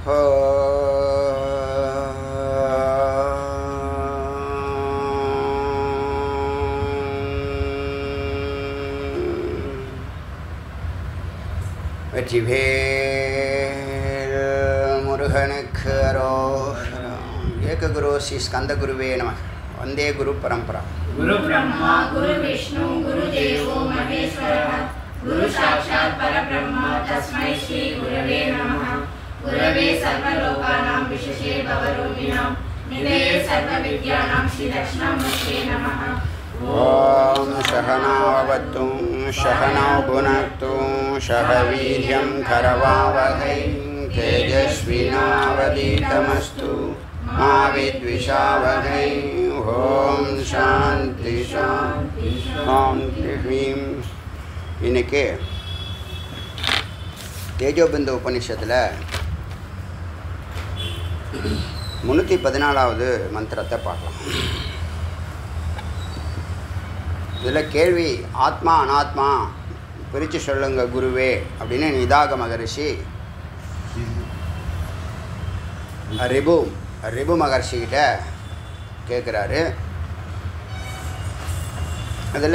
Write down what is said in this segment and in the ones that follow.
வெற்றிவேல் முருகனுக்கு அரோகரம் ஏககுரு ஸ்ரீ ஸ்கந்தகுருவே நம வந்தே குரு பரம்பரா गुरु ब्रह्मा गुरु विष्णु गुरु देवो महेश्वरः गुरु साक्षात् परब्रह्म तस्मै श्री गुरवे नमः गुरवे सर्वलोकानां विशेषे भवरोगिणां निधये सर्वविद्यानां श्रीदक्षिणामूर्ते नमः ॐ सहनावतु सहनौ भुनक्तु सह वीर्यं करवावहै तेजस्विनावदीतमस्तु मा विद्विषावहै ॐ சாந்தி சாந்தி சாந்திஹீம் இன்னைக்கு தேஜோபிந்த உபனிஷத்தில் முந்நூற்றி பதினாலாவது மந்திரத்தை பார்க்கலாம் இதில் கேள்வி ஆத்மா அனாத்மா பிரித்து சொல்லுங்க குருவே அப்படின்னு நிதாக மகரிஷி ரிபு ரிபு மகர்ஷிக்கிட்ட கேட்குறாரு அதில்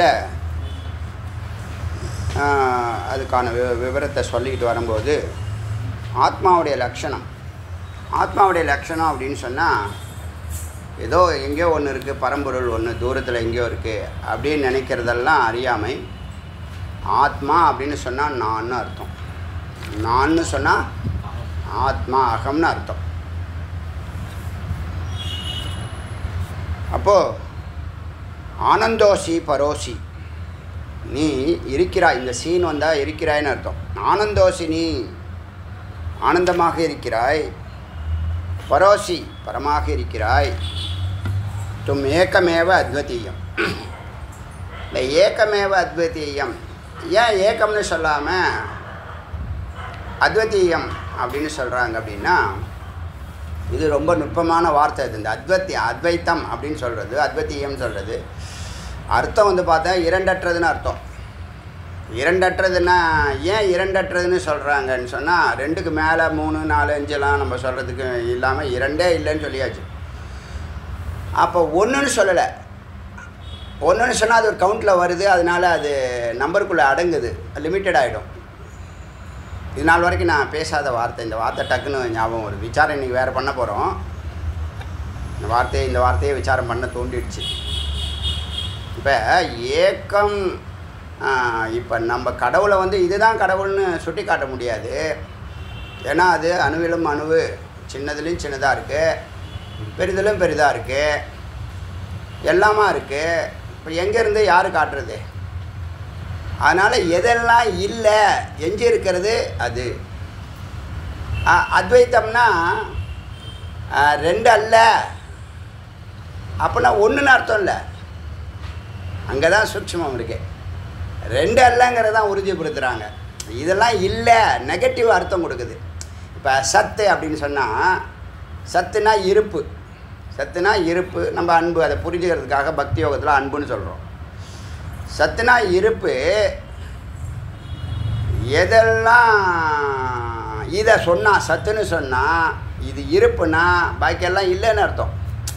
அதுக்கான வி விவரத்தை சொல்லிக்கிட்டு வரும்போது ஆத்மாவுடைய லட்சணம் ஆத்மாவுடைய லட்சணம் அப்படின்னு சொன்னால் ஏதோ எங்கேயோ ஒன்று இருக்குது பரம்பொருள் ஒன்று தூரத்தில் எங்கேயோ இருக்குது அப்படின்னு நினைக்கிறதெல்லாம் அறியாமை ஆத்மா அப்படின்னு சொன்னால் நான்னு அர்த்தம் நான்னு சொன்னால் ஆத்மா அகம்னு அர்த்தம் அப்போது ஆனந்தோசி பரோசி நீ இருக்கிறாய் இந்த சீன் வந்தால் இருக்கிறாய்னு அர்த்தம் ஆனந்தோசி நீ ஆனந்தமாக இருக்கிறாய் பரோசி பரமாக இருக்கிறாய் தும் ஏக்கமேவ அத்வதீயம் இந்த ஏக்கமேவ அத்வதீயம் ஏன் ஏக்கம்னு சொல்லாமல் அத்வதீயம் அப்படின்னு சொல்கிறாங்க அப்படின்னா இது ரொம்ப நுட்பமான வார்த்தை இது இந்த அத்வத்தி அத்வைத்தம் அப்படின்னு சொல்கிறது அத்வத்தீயம் சொல்கிறது அர்த்தம் வந்து பார்த்தா இரண்டற்றதுன்னு அர்த்தம் இரண்டற்றதுன்னா ஏன் இரண்டற்றதுன்னு சொல்கிறாங்கன்னு சொன்னால் ரெண்டுக்கு மேலே மூணு நாலு அஞ்செல்லாம் நம்ம சொல்கிறதுக்கு இல்லாமல் இரண்டே இல்லைன்னு சொல்லியாச்சு அப்போ ஒன்றுன்னு சொல்லலை ஒன்றுன்னு சொன்னால் அது ஒரு கவுண்டில் வருது அதனால் அது நம்பருக்குள்ளே அடங்குது லிமிட்டட் ஆகிடும் இது நாள் வரைக்கும் நான் பேசாத வார்த்தை இந்த வார்த்தை டக்குன்னு ஞாபகம் வருது விசாரம் இன்றைக்கி வேறு பண்ண போகிறோம் இந்த வார்த்தையை இந்த வார்த்தையை விசாரம் பண்ண தோண்டிடுச்சு இப்போ ஏக்கம் இப்போ நம்ம கடவுளை வந்து இதுதான் கடவுள்னு சுட்டி காட்ட முடியாது ஏன்னா அது அணுவிலும் அணுவு சின்னதுலேயும் சின்னதாக இருக்குது பெரிதிலும் பெரிதாக இருக்குது எல்லாமா இருக்குது இப்போ எங்கேருந்து யார் காட்டுறது அதனால் எதெல்லாம் இல்லை எஞ்சி இருக்கிறது அது அ- அத்வைத்தம்னா அ, ரெண்டு அல்ல அப்படின்னா ஒன்றுன்னு அர்த்தம் இல்லை அங்கே தான் சூட்சமம் இருக்கு ரெண்டு அல்லங்கிறத தான் உறுதிப்படுத்துகிறாங்க இதெல்லாம் இல்லை நெகட்டிவ் அர்த்தம் கொடுக்குது இப்போ சத்து அப்படின்னு சொன்னால் சத்துனா இருப்பு சத்துனா இருப்பு நம்ம அன்பு அதை புரிஞ்சுக்கிறதுக்காக பக்தி யோகத்தில் அன்புன்னு சொல்கிறோம் சத்துனா இருப்பு எதெல்லாம் இதை சொன்னா சத்துன்னு சொன்னால் இது இருப்புனா பாக்கியெல்லாம் இல்லைன்னு அர்த்தம்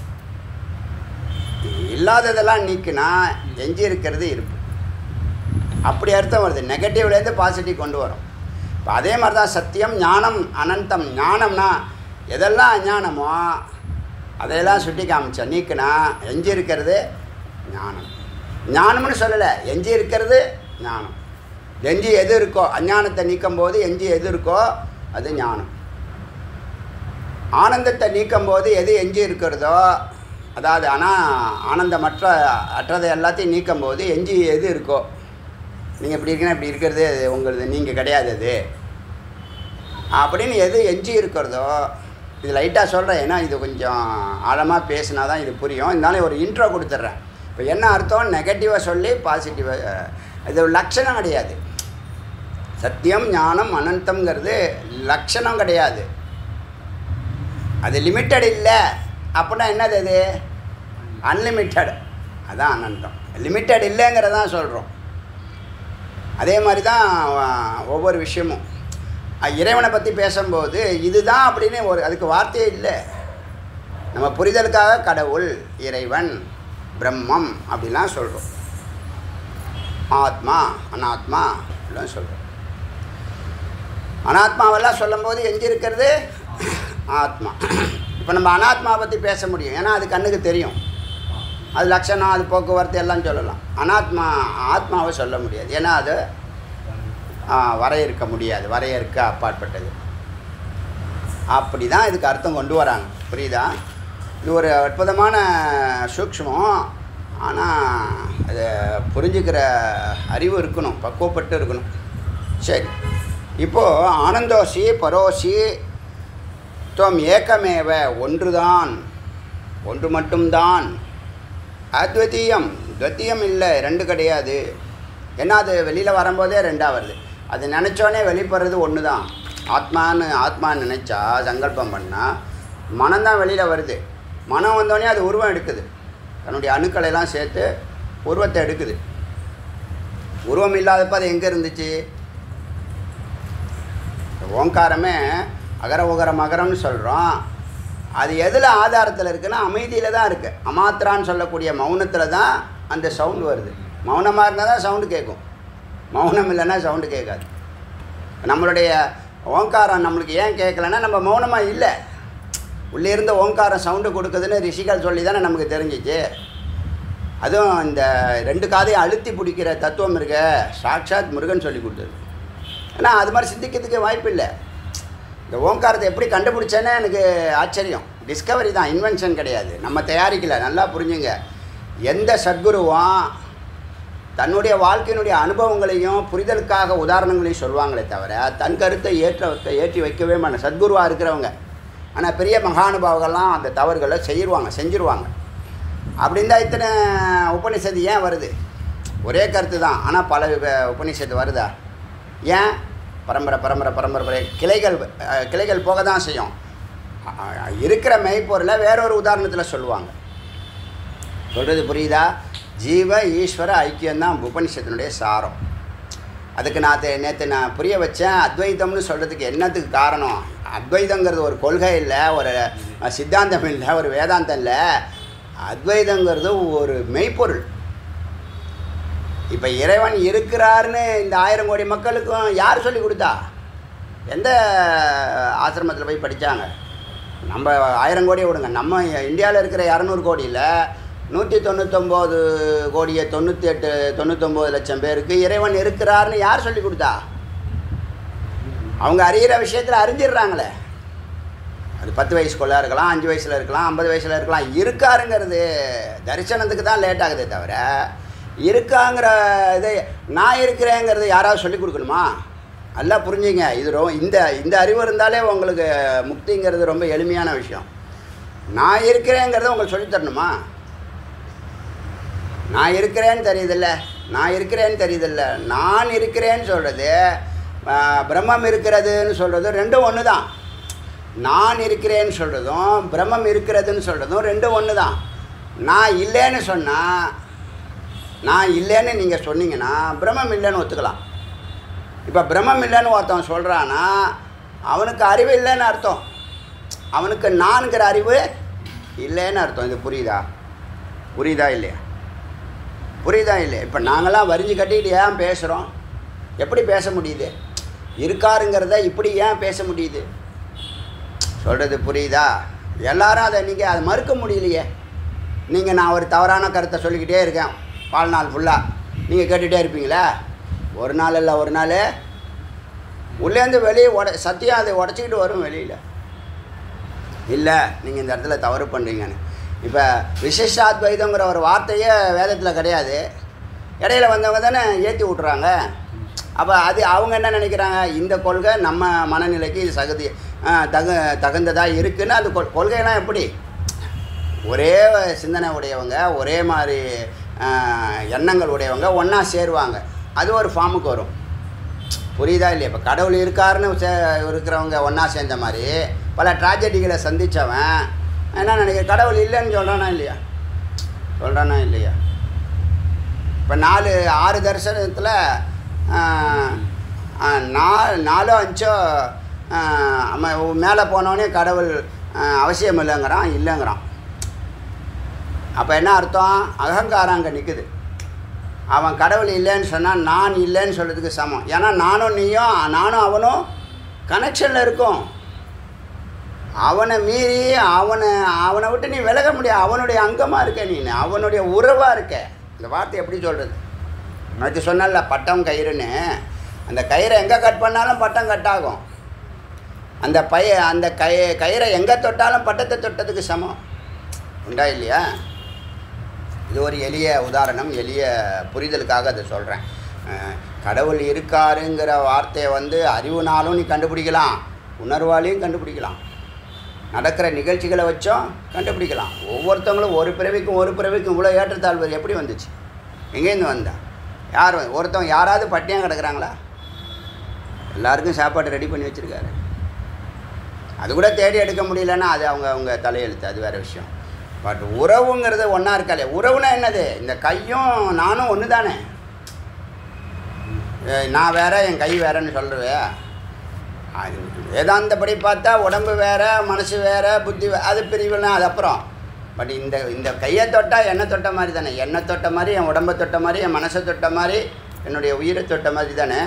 இல்லாததெல்லாம் நீக்குனா எஞ்சி இருக்கிறது இருப்பு அப்படி அர்த்தம் வருது நெகட்டிவ்லேருந்து பாசிட்டிவ் கொண்டு வரும் இப்போ அதே மாதிரி தான் சத்தியம் ஞானம் அனந்தம் ஞானம்னா எதெல்லாம் அஞ்ஞானமோ அதையெல்லாம் சுட்டி காமிச்ச நீக்குனா எஞ்சி இருக்கிறது ஞானம் ஞானம்னு சொல்லலை எஞ்சி இருக்கிறது ஞானம் எஞ்சி எது இருக்கோ அஞ்ஞானத்தை நீக்கும் போது எஞ்சி எது இருக்கோ அது ஞானம் ஆனந்தத்தை நீக்கும் போது எது எஞ்சி இருக்கிறதோ அதாவது ஆனால் ஆனந்தமற்ற அற்றதை எல்லாத்தையும் நீக்கும் போது எஞ்சி எது இருக்கோ நீங்கள் இப்படி இருக்கீங்கன்னா இப்படி இருக்கிறது அது உங்களது நீங்கள் கிடையாது அது அப்படின்னு எது எஞ்சி இருக்கிறதோ இது லைட்டாக சொல்கிறேன் ஏன்னா இது கொஞ்சம் ஆழமாக பேசினா தான் இது புரியும் இருந்தாலும் ஒரு இன்ட்ரோ கொடுத்துட்றேன் இப்போ என்ன அர்த்தம் நெகட்டிவாக சொல்லி பாசிட்டிவாக இது ஒரு லட்சணம் கிடையாது சத்தியம் ஞானம் அனந்தம்ங்கிறது லட்சணம் கிடையாது அது லிமிட்டட் இல்லை அப்படின்னா என்னது அது அன்லிமிட்டட் அதான் அனந்தம் லிமிட்டட் இல்லைங்கிறதான் சொல்கிறோம் அதே மாதிரி தான் அஹ், ஒவ்வொரு விஷயமும் அஹ் இறைவனை பற்றி பேசும்போது இதுதான் அப்படின்னு ஒரு அதுக்கு வார்த்தையே இல்லை நம்ம புரிதலுக்காக கடவுள் இறைவன் பிரம்மம் அப்படிலாம் சொல்கிறோம் ஆத்மா அனாத்மா அப்படிலாம் சொல்கிறோம் அனாத்மாவெல்லாம் சொல்லும்போது எங்கே இருக்கிறது ஆத்மா இப்போ நம்ம அனாத்மா பற்றி பேச முடியும் ஏன்னா அது கண்ணுக்கு தெரியும் அது லட்சணம் அது போக்குவரத்து எல்லாம் சொல்லலாம் அனாத்மா ஆத்மாவை சொல்ல முடியாது ஏன்னா அது ஆ, வரையறுக்க முடியாது வரையறுக்க அப்பாற்பட்டது அப்படி தான் இதுக்கு அர்த்தம் கொண்டு வராங்க புரியுதா இது ஒரு அற்புதமான சூக்ஷ்மம் ஆனால் அதை புரிஞ்சுக்கிற அறிவு இருக்கணும் பக்குவப்பட்டு இருக்கணும் சரி இப்போது ஆனந்தோசி பரோசி துவம் ஏக்கமேவ ஒன்றுதான் ஒன்று மட்டும்தான் அத்விதீயம் துவத்தியம் இல்லை ரெண்டு கிடையாது ஏன்னா அது வெளியில் வரும்போதே ரெண்டாக வருது அது நினச்சோடனே வெளிப்படுறது ஒன்று தான் ஆத்மான்னு ஆத்மான்னு நினச்சா சங்கல்பம் பண்ணால் மனம்தான் வெளியில் வருது மனம் வந்தோடனே அது உருவம் எடுக்குது தன்னுடைய அணுக்களை எல்லாம் சேர்த்து உருவத்தை எடுக்குது உருவம் இல்லாதப்ப அது எங்கே இருந்துச்சு ஓங்காரமே அகர உகர மகரம்னு சொல்கிறோம் அது எதில் ஆதாரத்தில் இருக்குன்னா அமைதியில் தான் இருக்குது அமாத்திரான்னு சொல்லக்கூடிய மௌனத்தில் தான் அந்த சவுண்டு வருது மௌனமாக இருந்தால் தான் சவுண்டு கேட்கும் மௌனம் இல்லைன்னா சவுண்டு கேட்காது நம்மளுடைய ஓங்காரம் நம்மளுக்கு ஏன் கேட்கலன்னா நம்ம மௌனமாக இல்லை உள்ளே இருந்த ஓங்காரம் சவுண்டு கொடுக்குதுன்னு ரிஷிகள் சொல்லி தானே நமக்கு தெரிஞ்சிச்சு அதுவும் இந்த ரெண்டு காதையும் அழுத்தி பிடிக்கிற தத்துவம் இருக்க சாட்சாத் முருகன் சொல்லி கொடுத்தது ஏன்னா அது மாதிரி சிந்திக்கிறதுக்கு வாய்ப்பு இல்லை இந்த ஓங்காரத்தை எப்படி கண்டுபிடிச்சேன்னு எனக்கு ஆச்சரியம் டிஸ்கவரி தான் இன்வென்ஷன் கிடையாது நம்ம தயாரிக்கல நல்லா புரிஞ்சுங்க எந்த சத்குருவும் தன்னுடைய வாழ்க்கையினுடைய அனுபவங்களையும் புரிதலுக்காக உதாரணங்களையும் சொல்லுவாங்களே தவிர தன் கருத்தை ஏற்ற வைக்க ஏற்றி வைக்கவே மாட்டாங்க சத்குருவாக இருக்கிறவங்க ஆனால் பெரிய மகானுபாவங்கள்லாம் அந்த தவறுகளை செய்யிடுவாங்க செஞ்சிருவாங்க அப்படி இருந்தால் இத்தனை உபனிஷத்து ஏன் வருது ஒரே கருத்து தான் ஆனால் பல விப- உபனிஷத்து வருதா ஏன் பரம்பரை பரம்பரை பரம்பரை பரம்பரை கிளைகள் அஹ், கிளைகள் போக தான் செய்யும் அஹ், இருக்கிற மெய்ப்பொருளை வேறொரு உதாரணத்தில் சொல்லுவாங்க சொல்கிறது புரியுதா ஜீவ ஈஸ்வர ஐக்கியம்தான் உபனிஷத்தினுடைய சாரம் அதுக்கு நான் நேற்று நான் புரிய வச்சேன் அத்வைதம்னு சொல்கிறதுக்கு என்னத்துக்கு காரணம் அத்வைதங்கிறது ஒரு கொள்கை இல்லை ஒரு அஹ், சித்தாந்தம் இல்லை ஒரு வேதாந்தம் இல்லை அத்வைதங்கிறது ஒரு மெய்ப்பொருள் இப்போ இறைவன் இருக்கிறாருன்னு இந்த ஆயிரம் கோடி மக்களுக்கும் யார் சொல்லி கொடுத்தா எந்த ஆசிரமத்தில் போய் படித்தாங்க நம்ம ஆயிரம் கோடியை விடுங்க நம்ம இந்தியாவில் இருக்கிற இரநூறு கோடியில் நூற்றி தொண்ணூத்தொம்பது கோடியே தொண்ணூற்றி எட்டு தொண்ணூத்தொம்பது லட்சம் பேருக்கு இறைவன் இருக்கிறாருன்னு யார் சொல்லி கொடுத்தா அவங்க அறியிற விஷயத்தில் அறிஞ்சிடுறாங்களே அது பத்து வயசுக்குள்ளே இருக்கலாம் அஞ்சு வயசில் இருக்கலாம் ஐம்பது வயசில் இருக்கலாம் இருக்காருங்கிறது தரிசனத்துக்கு தான் லேட் ஆகுதே தவிர இருக்காங்கிற இது நான் இருக்கிறேங்கிறது யாராவது சொல்லி கொடுக்கணுமா நல்லா புரிஞ்சுங்க இது ரொ இந்த இந்த அறிவு இருந்தாலே உங்களுக்கு முக்திங்கிறது ரொம்ப எளிமையான விஷயம் நான் இருக்கிறேங்கிறத உங்களுக்கு சொல்லித் தரணுமா நான் இருக்கிறேன்னு தெரியுதில்ல நான் இருக்கிறேன்னு தெரியுதில்ல நான் இருக்கிறேன்னு சொல்கிறது பிரம்மம் இருக்கிறதுன்னு சொல்கிறது ரெண்டும் ஒன்று தான் நான் இருக்கிறேன்னு சொல்கிறதும் பிரம்மம் இருக்கிறதுன்னு சொல்கிறதும் ரெண்டும் ஒன்று தான் நான் இல்லைன்னு சொன்னால் நான் இல்லைன்னு நீங்கள் சொன்னீங்கன்னா பிரம்மம் இல்லைன்னு ஒத்துக்கலாம் இப்போ பிரம்மம் இல்லைன்னு ஒருத்தன் சொல்கிறான்னா அவனுக்கு அறிவு இல்லைன்னு அர்த்தம் அவனுக்கு நான்கிற அறிவு இல்லைன்னு அர்த்தம் இது புரியுதா புரியுதா இல்லையா புரியுதா இல்லையா இப்போ நாங்களாம் வரிஞ்சு கட்டிக்கிட்டு ஏன் பேசுகிறோம் எப்படி பேச முடியுது இருக்காருங்கிறத இப்படி ஏன் பேச முடியுது சொல்கிறது புரியுதா எல்லாரும் அதை நீங்கள் அதை மறுக்க முடியலையே நீங்கள் நான் ஒரு தவறான கருத்தை சொல்லிக்கிட்டே இருக்கேன் வாழ்நாள் ஃபுல்லாக நீங்கள் கேட்டுகிட்டே இருப்பீங்களா ஒரு நாள் இல்லை ஒரு நாள் உள்ளேருந்து வெளியே உட சத்தியம் அதை உடச்சிக்கிட்டு வரும் வெளியில் இல்லை நீங்கள் இந்த இடத்துல தவறு பண்ணுறீங்கன்னு இப்போ விசிஷ்டாத்வைதங்கிற ஒரு வார்த்தையே வேதத்தில் கிடையாது இடையில வந்தவங்க தானே ஏற்றி விட்றாங்க அப்போ அது அவங்க என்ன நினைக்கிறாங்க இந்த கொள்கை நம்ம மனநிலைக்கு இது சகதி ஆ, தகு தகுந்ததாக இருக்குன்னு அது கொள் கொள்கையெல்லாம் எப்படி ஒரே சிந்தனை உடையவங்க ஒரே மாதிரி ஆ, எண்ணங்கள் உடையவங்க ஒன்றா சேருவாங்க அது ஒரு ஃபார்முக்கு வரும் புரியுதா இல்லையா இப்போ கடவுள் இருக்காருன்னு சே இருக்கிறவங்க ஒன்றா சேர்ந்த மாதிரி பல ட்ராஜடிகளை சந்தித்தவன் என்ன நினைக்கிற கடவுள் இல்லைன்னு சொல்கிறானா இல்லையா சொல்கிறானா இல்லையா இப்போ நாலு ஆறு தரிசனத்தில் நா நாலோ அஞ்சோ மேலே போனோடனே கடவுள் ஆ, அவசியம் இல்லைங்கிறான் இல்லைங்கிறான் அப்போ என்ன அர்த்தம் அகங்காரம் அங்கே நிற்குது அவன் கடவுள் இல்லைன்னு சொன்னால் நான் இல்லைன்னு சொல்கிறதுக்கு சமம் ஏன்னா நானும் நீயும் நானும் அவனும் கனெக்ஷனில் இருக்கும் அவனை மீறி அவனை அவனை விட்டு நீ விலக முடியாது அவனுடைய அங்கமாக இருக்க நீ அவனுடைய உறவாக இருக்க இந்த வார்த்தை எப்படி சொல்கிறது நேற்று சொன்னல பட்டம் கயிறுன்னு அந்த கயிறை எங்கே கட் பண்ணாலும் பட்டம் கட் ஆகும் அந்த பய அந்த கய கயிறை எங்கே தொட்டாலும் பட்டத்தை தொட்டதுக்கு சமம் உண்டா இல்லையா இது ஒரு எளிய உதாரணம் எளிய புரிதலுக்காக அதை சொல்கிறேன் கடவுள் இருக்காருங்கிற வார்த்தையை வந்து அறிவுனாலும் நீ கண்டுபிடிக்கலாம் உணர்வாலையும் கண்டுபிடிக்கலாம் நடக்கிற நிகழ்ச்சிகளை வச்சும் கண்டுபிடிக்கலாம் ஒவ்வொருத்தவங்களும் ஒரு பிறவிக்கும் ஒரு பிறவிக்கும் இவ்வளோ ஏற்றத்தாழ்வு எப்படி வந்துச்சு எங்கேருந்து வந்தா யார் வந்து- ஒருத்தவங்க யாராவது பட்டினியாக கிடக்குறாங்களா எல்லாருக்கும் சாப்பாடு ரெடி பண்ணி வச்சுருக்காரு அது கூட தேடி எடுக்க முடியலன்னா அது அவங்க அவங்க தலையெழுத்து அது வேறு விஷயம் பட் உறவுங்கிறது ஒன்றா இருக்காளே உறவுனா என்னது இந்த கையும் நானும் ஒன்று தானே ஏய், நான் வேற என் கை வேறன்னு சொல்லுவே அது வேதாந்தப்படி பார்த்தா உடம்பு வேற மனசு வேற புத்தி வே- அது பிரிவுனா அது அப்புறம் பட் இந்த இந்த கையை தொட்டால் என்னை தொட்ட மாதிரி தானே என்னை தொட்ட மாதிரி என் உடம்பை தொட்ட மாதிரி என் மனசை தொட்ட மாதிரி என்னுடைய உயிரை தொட்ட மாதிரி தானே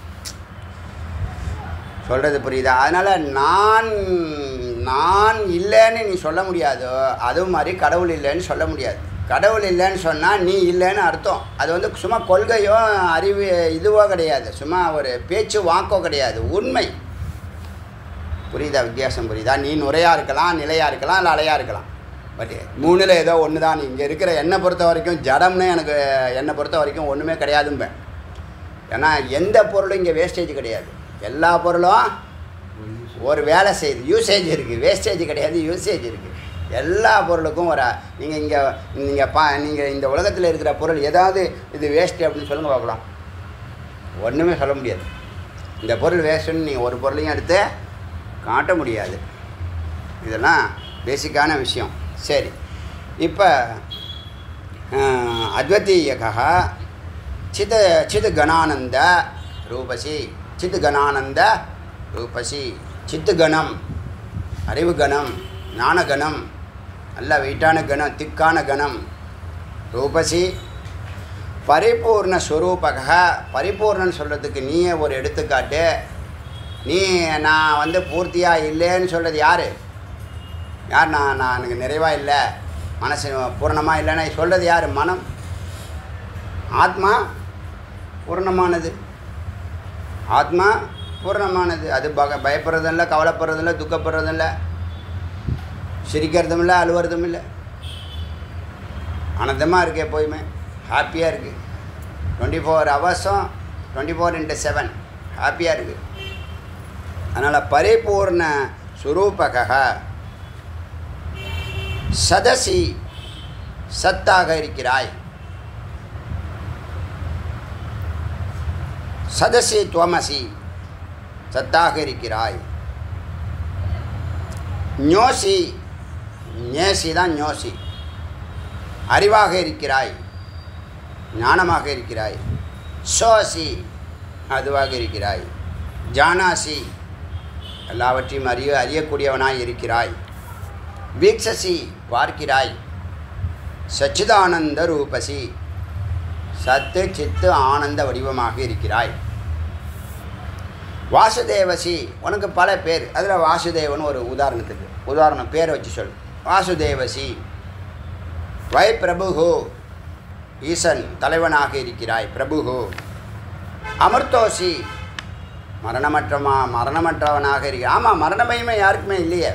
சொல்கிறது புரியுதா அதனால் நான் நான் இல்லைன்னு நீ சொல்ல முடியாதோ அது மாதிரி கடவுள் இல்லைன்னு சொல்ல முடியாது கடவுள் இல்லைன்னு சொன்னால் நீ இல்லைன்னு அர்த்தம் அது வந்து சும்மா கொள்கையோ அறிவு இதுவோ கிடையாது சும்மா ஒரு பேச்சு வாக்கோ கிடையாது உண்மை புரியுதா வித்தியாசம் புரியுதா நீ நுரையாக இருக்கலாம் நிலையாக இருக்கலாம் இல்லை அலையாக இருக்கலாம் பட் மூணில் ஏதோ ஒன்று தான் இங்கே இருக்கிற என்னை பொறுத்த வரைக்கும் ஜடம்னு எனக்கு என்னை பொறுத்த வரைக்கும் ஒன்றுமே கிடையாதும்பேன் ஏன்னா எந்த பொருளும் இங்கே வேஸ்டேஜ் கிடையாது எல்லா பொருளும் ஒரு வேலை செய்யுது யூசேஜ் இருக்குது வேஸ்டேஜ் கிடையாது யூசேஜ் இருக்குது எல்லா பொருளுக்கும் ஒரு நீங்கள் இங்கே நீங்கள் பா நீங்கள் இந்த உலகத்தில் இருக்கிற பொருள் ஏதாவது இது வேஸ்ட்டு அப்படின்னு சொல்லுங்க பார்க்கலாம் ஒன்றுமே சொல்ல முடியாது இந்த பொருள் வேஸ்ட்டுன்னு நீங்கள் ஒரு பொருளையும் எடுத்து காட்ட முடியாது இதெல்லாம் பேசிக்கான விஷயம் சரி இப்போ அத்வத்தீயகா சித் சித் கணானந்த ரூபசி சித் கணானந்த ரூபசி சித்து கணம் அறிவு கணம் ஞான கணம் நல்ல வெயிட்டான கணம் திக்கான கணம் ரூபசி பரிபூர்ண ஸ்வரூபக பரிபூர்ணன்னு சொல்கிறதுக்கு நீயே ஒரு எடுத்துக்காட்டு நீ நான் வந்து பூர்த்தியாக இல்லைன்னு சொல்கிறது யார் யார் நான் நான் எனக்கு நிறைவாக இல்லை மனசு பூரணமாக இல்லைன்னா சொல்கிறது யார் மனம் ஆத்மா பூர்ணமானது ஆத்மா பூர்ணமானது அது பக பயப்படுறதும் இல்லை கவலைப்படுறதும் இல்லை துக்கப்படுறதும் இல்லை சிரிக்கிறதும் இல்லை அழுவுறதும் இல்லை ஆனந்தமாக இருக்கு எப்போயுமே ஹாப்பியாக இருக்குது டுவெண்ட்டி ஃபோர் ஹவர்ஸும் டுவெண்ட்டி ஃபோர் இன்ட்டு செவன் ஹாப்பியாக இருக்குது அதனால் பரிபூர்ண சுரூபக சதசி சத்தாக இருக்கிறாய் சதசி துவமசி சத்தாக இருக்கிறாய் ஞோசி ஞேசி தான் ஞோசி அறிவாக இருக்கிறாய் ஞானமாக இருக்கிறாய் சோசி அதுவாக இருக்கிறாய் ஜானாசி எல்லாவற்றையும் அறிய அறியக்கூடியவனாய் இருக்கிறாய் வீக்ஷசி பார்க்கிறாய் சச்சிதானந்த ரூபசி சத்து சித்து ஆனந்த வடிவமாக இருக்கிறாய் வாசுதேவசி உனக்கு பல பேர் அதில் வாசுதேவன் ஒரு உதாரணத்துக்கு உதாரணம் பேரை வச்சு சொல் வாசுதேவசி வை பிரபுகு ஈசன் தலைவனாக இருக்கிறாய் பிரபுகு அமிர்தோசி மரணமற்றமா மரணமற்றவனாக இருக்க ஆமாம் மரண பயமே யாருக்குமே இல்லையே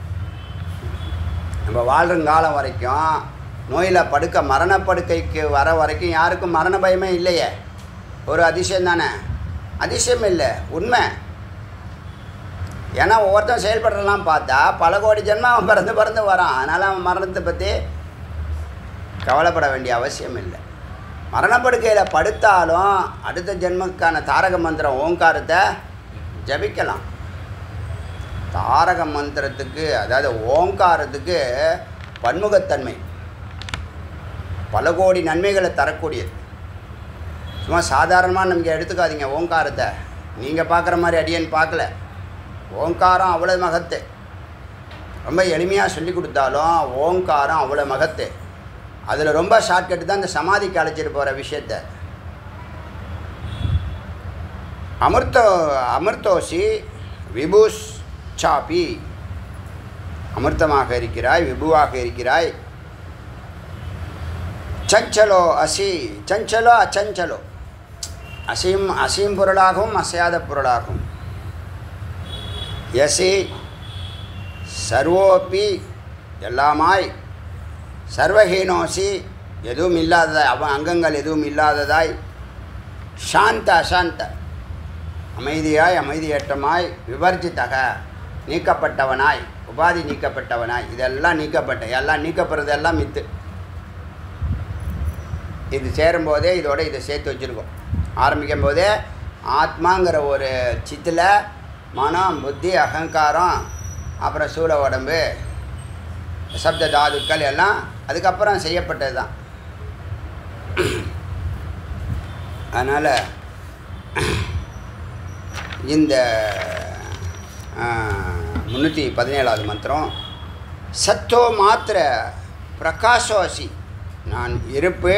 நம்ம வாழ்கிற காலம் வரைக்கும் நோயில் படுக்க மரணப்படுக்கைக்கு வர வரைக்கும் யாருக்கும் மரண பயமே இல்லையே ஒரு அதிசயம் தானே அதிசயம் இல்லை உண்மை ஏன்னா ஒவ்வொருத்தன் செயல்படுறலாம் பார்த்தா பல கோடி ஜென்மம் அவன் பிறந்து பிறந்து வரான் அதனால் அவன் மரணத்தை பற்றி கவலைப்பட வேண்டிய அவசியம் இல்லை மரணப்படுக்கையில் படுத்தாலும் அடுத்த ஜென்மக்கான தாரக மந்திரம் ஓங்காரத்தை ஜபிக்கலாம் தாரக மந்திரத்துக்கு அதாவது ஓங்காரத்துக்கு பன்முகத்தன்மை பல கோடி நன்மைகளை தரக்கூடியது சும்மா சாதாரணமாக நமக்கு எடுத்துக்காதீங்க ஓங்காரத்தை நீங்கள் பார்க்குற மாதிரி அடியன் பார்க்கல ஓங்காரம் அவ்வளோ மகத்து ரொம்ப எளிமையாக சொல்லி கொடுத்தாலும் ஓங்காரம் அவ்வளோ மகத்து அதில் ரொம்ப ஷார்ட்கட்டு தான் இந்த சமாதிக்கு அழைச்சிட்டு போகிற விஷயத்த அமிர்தோ அமிர்தோசி விபுஷ் சாப்பி அமிர்தமாக இருக்கிறாய் விபுவாக இருக்கிறாய் சஞ்சலோ அசி சஞ்சலோ அச்சஞ்சலோ அசையும் அசையும் பொருளாகவும் அசையாத பொருளாகும் யசி சர்வோப்பி எல்லாமாய் சர்வஹீனோசி எதுவும் இல்லாததாய் அவன் அங்கங்கள் எதுவும் இல்லாததாய் சாந்த அசாந்த அமைதியாய் அமைதியற்றமாய் விவர்ஜித்தக நீக்கப்பட்டவனாய் உபாதி நீக்கப்பட்டவனாய் இதெல்லாம் நீக்கப்பட்ட எல்லாம் நீக்கப்படுறதெல்லாம் மித்து இது சேரும்போதே இதோட இதை சேர்த்து வச்சுருக்கோம் ஆரம்பிக்கும் போதே ஆத்மாங்கிற ஒரு சித்தில் மனம் புத்தி அகங்காரம் அப்புறம் சூழ உடம்பு சப்த தாதுக்கள் எல்லாம் அதுக்கப்புறம் செய்யப்பட்டது தான் அதனால் இந்த முந்நூற்றி பதினேழாவது மந்திரம் சத்தோ மாத்திர பிரகாசோசி நான் இருப்பு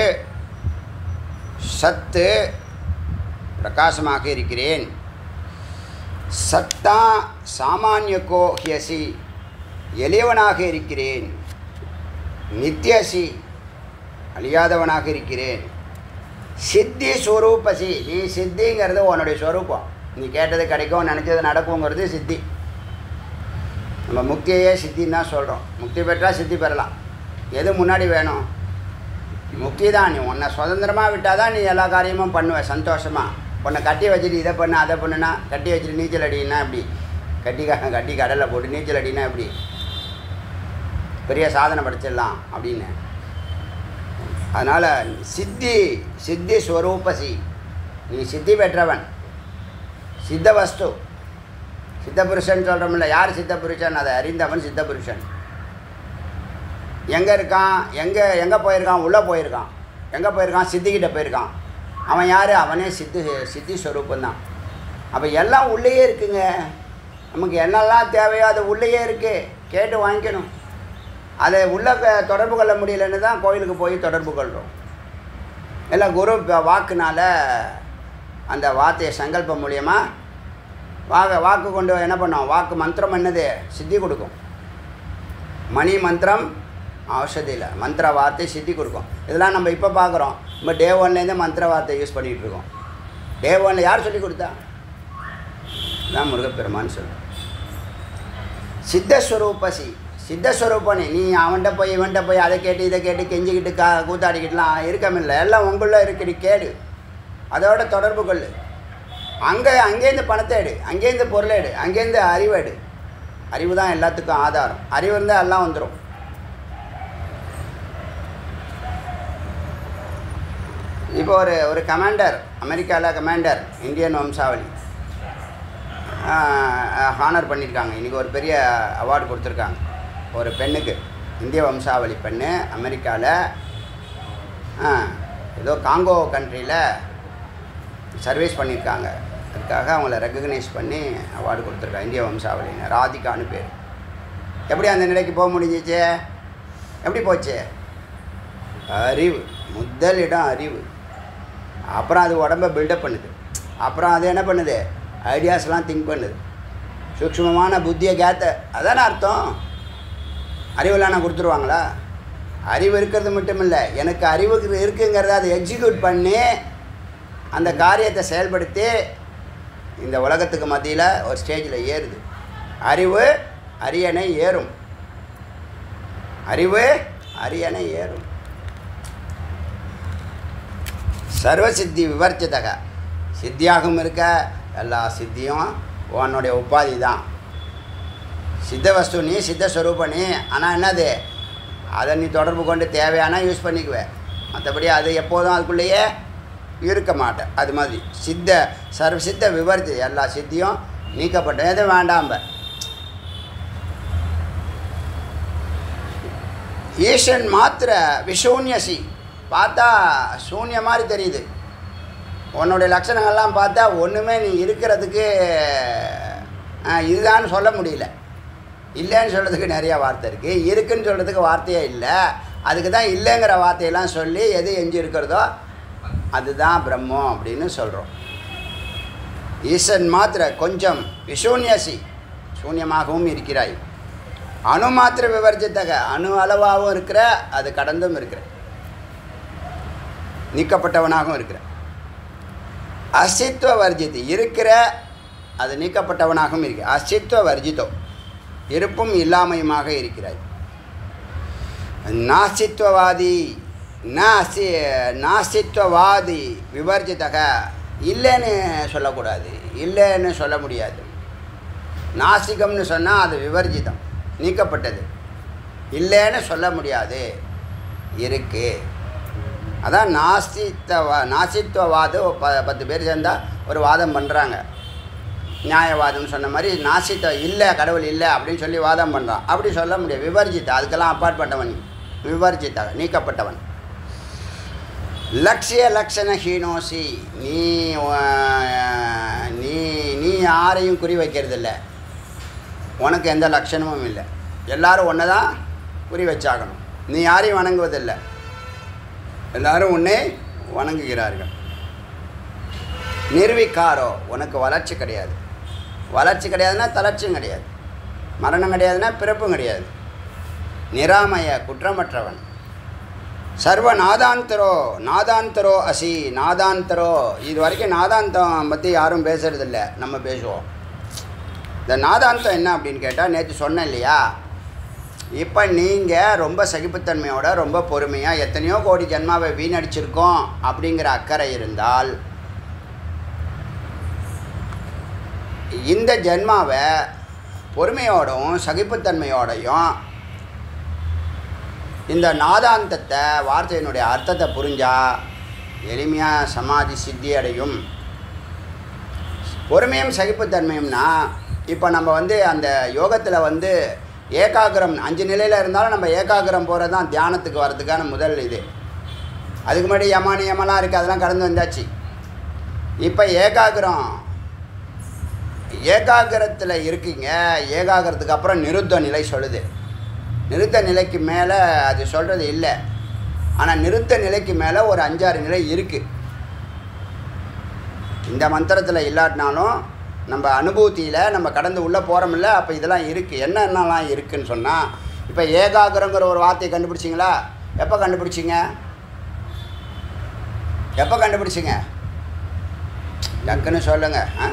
சத்து பிரகாசமாக இருக்கிறேன் சத்தா சாமானியக்கோ ஹியசி எளியவனாக இருக்கிறேன் நித்யசி அழியாதவனாக இருக்கிறேன் சித்தி ஸ்வரூபசி நீ சித்திங்கிறது உன்னுடைய ஸ்வரூபம் நீ கேட்டது கிடைக்கும் நினச்சது நடக்குங்கிறது சித்தி நம்ம முக்தியையே சித்தின்னு தான் சொல்கிறோம் முக்தி பெற்றால் சித்தி பெறலாம் எது முன்னாடி வேணும் முக்தி தான் நீ உன்னை சுதந்திரமாக விட்டால் தான் நீ எல்லா காரியமும் பண்ணுவ சந்தோஷமாக உன்னை கட்டி வச்சுட்டு இதை பண்ணு அதை பண்ணுனா கட்டி வச்சுட்டு நீச்சல் அடினா எப்படி கட்டி க- கட்டி கடலில் போட்டு நீச்சல் அடினா எப்படி பெரிய சாதனை படிச்சிடலாம் அப்படின்னு அதனால் சித்தி சித்தி ஸ்வரூபசி நீ சித்தி பெற்றவன் சித்த வஸ்து சித்த புருஷன் சொல்கிறோம்ல யார் சித்த புருஷன் அதை அறிந்தவன் சித்த புருஷன் எங்கே இருக்கான் எங்கே எங்கே போயிருக்கான் உள்ளே போயிருக்கான் எங்கே போயிருக்கான் சித்திக்கிட்ட போயிருக்கான் அவன் யார் அவனே சித்து சித்தி ஸ்வரூபந்தான் அப்போ எல்லாம் உள்ளேயே இருக்குங்க நமக்கு என்னெல்லாம் தேவையோ அது உள்ளேயே இருக்குது கேட்டு வாங்கிக்கணும் அதை உள்ளே க- தொடர்பு கொள்ள முடியலன்னு தான் கோயிலுக்கு போய் தொடர்பு கொள்கிறோம் இல்லை குரு ப- வாக்குனால அந்த வார்த்தையை சங்கல்பம் மூலியமாக வாக வாக்கு கொண்டு என்ன பண்ணோம் வாக்கு மந்திரம் என்னது சித்தி கொடுக்கும் மணி மந்திரம் ஔஷதியில் மந்திர வார்த்தை சித்தி கொடுக்கும் இதெல்லாம் நம்ம இப்போ பார்க்குறோம் நம்ம டே ஒன்லேருந்தே மந்திர வார்த்தை யூஸ் பண்ணிகிட்டு இருக்கோம் டே ஒன்ல யார் சொல்லி கொடுத்தா தான் முருகப்பெருமான்னு சொல்லுவோம் சித்தஸ்வரூபசி சித்தஸ்வரூபனி நீ அவன்கிட்ட போய் இவன்கிட்ட போய் அதை கேட்டு இதை கேட்டு கெஞ்சிக்கிட்டு கா கூத்தாடிக்கிட்டுலாம் இருக்கமில்லை எல்லாம் உங்களுள்ள இருக்கிற கேடு அதோட தொடர்பு கொள்ளு அங்கே அங்கேருந்து பணத்தை எடு அங்கேருந்து பொருளை எடு அங்கேருந்து அறிவை எடு அறிவு தான் எல்லாத்துக்கும் ஆதாரம் அறிவு இருந்தால் எல்லாம் வந்துடும் இப்போ ஒரு ஒரு கமாண்டர் அமெரிக்காவில் கமாண்டர் இந்தியன் வம்சாவளி ஹானர் பண்ணியிருக்காங்க இன்றைக்கி ஒரு பெரிய அவார்டு கொடுத்துருக்காங்க ஒரு பெண்ணுக்கு இந்திய வம்சாவளி பெண்ணு அமெரிக்காவில் ஏதோ காங்கோ கண்ட்ரியில் சர்வீஸ் பண்ணியிருக்காங்க அதுக்காக அவங்கள ரெக்கக்னைஸ் பண்ணி அவார்டு கொடுத்துருக்காங்க இந்திய வம்சாவளின்னு ராதிகான்னு பேர் எப்படி அந்த நிலைக்கு போக முடிஞ்சிச்சு எப்படி போச்சு அறிவு முதலிடம் அறிவு அப்புறம் அது உடம்ப பில்டப் பண்ணுது அப்புறம் அது என்ன பண்ணுது ஐடியாஸ்லாம் திங்க் பண்ணுது சூக்ஷ்மமான புத்தியை கேத்த அதானே அர்த்தம் அறிவெல்லாம் நான் கொடுத்துருவாங்களா அறிவு இருக்கிறது மட்டும் இல்லை எனக்கு அறிவு இருக்குங்கிறத அதை எக்ஸிக்யூட் பண்ணி அந்த காரியத்தை செயல்படுத்தி இந்த உலகத்துக்கு மத்தியில் ஒரு ஸ்டேஜில் ஏறுது அறிவு அரியணை ஏறும் அறிவு அரியணை ஏறும் சர்வசித்தி விவர்ச்சிதக சித்தியாகவும் இருக்க எல்லா சித்தியும் உன்னுடைய உபாதி தான் சித்த வஸ்து நீ சித்த ஸ்வரூப நீ ஆனால் என்னது அதை நீ தொடர்பு கொண்டு தேவையானா யூஸ் பண்ணிக்குவேன் மற்றபடி அது எப்போதும் அதுக்குள்ளேயே இருக்க மாட்டேன் அது மாதிரி சித்த சர்வ சித்த விவரித்து எல்லா சித்தியும் நீக்கப்பட்ட எதுவும் வேண்டாம்ப ஈசன் மாத்திர விஷூன்யசி பார்த்தா சூன்ய மாதிரி தெரியுது உன்னுடைய லட்சணங்கள்லாம் பார்த்தா ஒன்றுமே நீ இருக்கிறதுக்கு ஆ, இதுதான்னு சொல்ல முடியல இல்லைன்னு சொல்கிறதுக்கு நிறையா வார்த்தை இருக்குது இருக்குன்னு சொல்கிறதுக்கு வார்த்தையே இல்லை அதுக்கு தான் இல்லைங்கிற வார்த்தையெல்லாம் சொல்லி எது எஞ்சி இருக்கிறதோ அதுதான் பிரம்மம் அப்படின்னு சொல்கிறோம் ஈசன் மாத்திர கொஞ்சம் விசூன்யசி சூன்யமாகவும் இருக்கிறாய் அணு மாத்திர விவர்ஜித்தக அணு அளவாகவும் இருக்கிற அது கடந்தும் இருக்கிற நீக்கப்பட்டவனாகவும் இருக்கிற அசித்துவ வர்ஜித்து இருக்கிற அது நீக்கப்பட்டவனாகவும் இருக்கு அசித்துவ வர்ஜிதோ இருப்பும் இல்லாமையுமாக இருக்கிறாய் நாசித்துவவாதி நாசி நாசித்துவவாதி விவர்ஜிதக இல்லைன்னு சொல்லக்கூடாது இல்லைன்னு சொல்ல முடியாது நாசிகம்னு சொன்னால் அது விவர்ஜிதம் நீக்கப்பட்டது இல்லைன்னு சொல்ல முடியாது இருக்கு அதான் நாஸ்தித்தவா நாசித்துவவாதம் ப பத்து பேர் சேர்ந்தால் ஒரு வாதம் பண்ணுறாங்க நியாயவாதம் சொன்ன மாதிரி நாசித்த இல்லை கடவுள் இல்லை அப்படின்னு சொல்லி வாதம் பண்ணுறான் அப்படி சொல்ல முடியாது விவர்ஜித்த அதுக்கெல்லாம் அப்பாற்பட்டவன் விவர்ஜித்த நீக்கப்பட்டவன் லட்சிய லக்ஷண ஹீனோசி நீ அஹ், நீ நீ யாரையும் குறி வைக்கிறதில்ல உனக்கு எந்த லட்சணமும் இல்லை எல்லாரும் ஒன்றை தான் குறி வச்சாகணும் நீ யாரையும் வணங்குவதில்லை எல்லாரும் உன்னை வணங்குகிறார்கள் நிர்விகாரோ உனக்கு வளர்ச்சி கிடையாது வளர்ச்சி கிடையாதுன்னா தளர்ச்சியும் கிடையாது மரணம் கிடையாதுன்னா பிறப்பும் கிடையாது நிராமய குற்றமற்றவன் சர்வ நாதாந்தரோ நாதாந்தரோ அசி நாதாந்தரோ இது வரைக்கும் நாதாந்தம் பற்றி யாரும் பேசுறதில்ல நம்ம பேசுவோம் இந்த நாதாந்தம் என்ன அப்படின்னு கேட்டால் நேற்று சொன்னேன் இல்லையா இப்போ நீங்கள் ரொம்ப சகிப்புத்தன்மையோட ரொம்ப பொறுமையாக எத்தனையோ கோடி ஜென்மாவை வீணடிச்சிருக்கோம் அப்படிங்கிற அக்கறை இருந்தால் இந்த ஜென்மாவை பொறுமையோடும் சகிப்புத்தன்மையோடையும் இந்த நாதாந்தத்தை வார்த்தையினுடைய அர்த்தத்தை புரிஞ்சா எளிமையாக சமாதி சித்தி அடையும் பொறுமையும் சகிப்புத்தன்மையும்னா இப்போ நம்ம வந்து அந்த யோகத்தில் வந்து ஏகாகிரம் அஞ்சு நிலையில் இருந்தாலும் நம்ம ஏகாகிரம் போகிறது தான் தியானத்துக்கு வர்றதுக்கான முதல் இது அதுக்கு முன்னாடி யமா நியமெல்லாம் இருக்குது அதெல்லாம் கடந்து வந்தாச்சு இப்போ ஏகாகிரம் ஏகாகிரத்தில் இருக்கீங்க ஏகாகிரத்துக்கு அப்புறம் நிருத்த நிலை சொல்லுது நிறுத்த நிலைக்கு மேலே அது சொல்கிறது இல்லை ஆனால் நிறுத்த நிலைக்கு மேலே ஒரு அஞ்சாறு நிலை இருக்குது இந்த மந்திரத்தில் இல்லாட்டினாலும் நம்ம அனுபூதியில் நம்ம கடந்து உள்ளே போகிறோமில்ல அப்போ இதெல்லாம் இருக்குது என்ன என்னலாம் இருக்குன்னு சொன்னால் இப்போ ஏகாகிரங்கிற ஒரு வார்த்தையை கண்டுபிடிச்சிங்களா எப்போ கண்டுபிடிச்சிங்க எப்போ கண்டுபிடிச்சிங்க டக்குன்னு சொல்லுங்கள் ஆ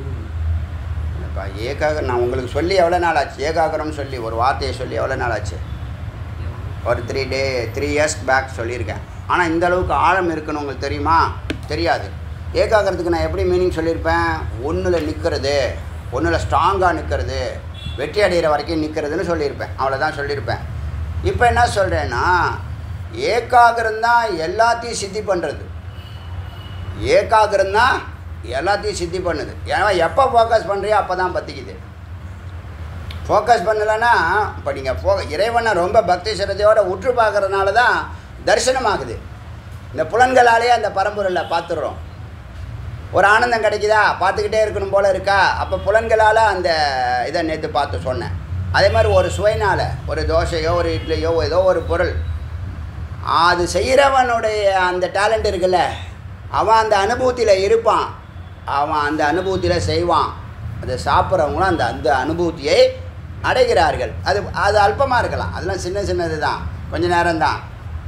இப்போ ஏகாக நான் உங்களுக்கு சொல்லி எவ்வளோ நாள் ஆச்சு ஏகாகரம் சொல்லி ஒரு வார்த்தையை சொல்லி எவ்வளோ நாள் ஆச்சு ஒரு three day three years back சொல்லியிருக்கேன் ஆனால் இந்த அளவுக்கு ஆழம் இருக்குன்னு உங்களுக்கு தெரியுமா தெரியாது ஏகாகரத்துக்கு நான் எப்படி மீனிங் சொல்லியிருப்பேன் ஒன்றில் நிற்கிறது ஒன்றில் ஸ்ட்ராங்காக நிற்கிறது வெற்றி அடைகிற வரைக்கும் நிற்கிறதுன்னு சொல்லியிருப்பேன் அவ்வளோதான் சொல்லியிருப்பேன் இப்போ என்ன சொல்கிறேன்னா ஏகாகிரம் தான் எல்லாத்தையும் சித்தி பண்ணுறது ஏகாகிரம் தான் எல்லாத்தையும் சித்தி பண்ணுது ஏன்னா எப்போ ஃபோக்கஸ் பண்ணுறியோ அப்போ தான் பற்றிக்குது ஃபோக்கஸ் பண்ணலைன்னா இப்போ நீங்கள் ஃபோ இறைவனை ரொம்ப பக்தி சிரத்தையோட உற்று பார்க்கறதுனால தான் தரிசனமாகுது இந்த புலன்களாலேயே அந்த பரம்பொருளை பார்த்துடுறோம் ஒரு ஆனந்தம் கிடைக்குதா பார்த்துக்கிட்டே இருக்கணும் போல் இருக்கா அப்போ புலன்களால் அந்த இதை நேற்று பார்த்து சொன்னேன் அதே மாதிரி ஒரு சுவைனால் ஒரு தோசையோ ஒரு இட்லியோ ஏதோ ஒரு பொருள் அது செய்கிறவனுடைய அந்த டேலண்ட் இருக்குல்ல அவன் அந்த அனுபூதியில் இருப்பான் அவன் அந்த அனுபூதியில் செய்வான் அதை சாப்பிட்றவங்களும் அந்த அந்த அனுபூதியை அடைகிறார்கள் அது அது அல்பமாக இருக்கலாம் அதெல்லாம் சின்ன சின்னது தான் கொஞ்ச நேரம்தான்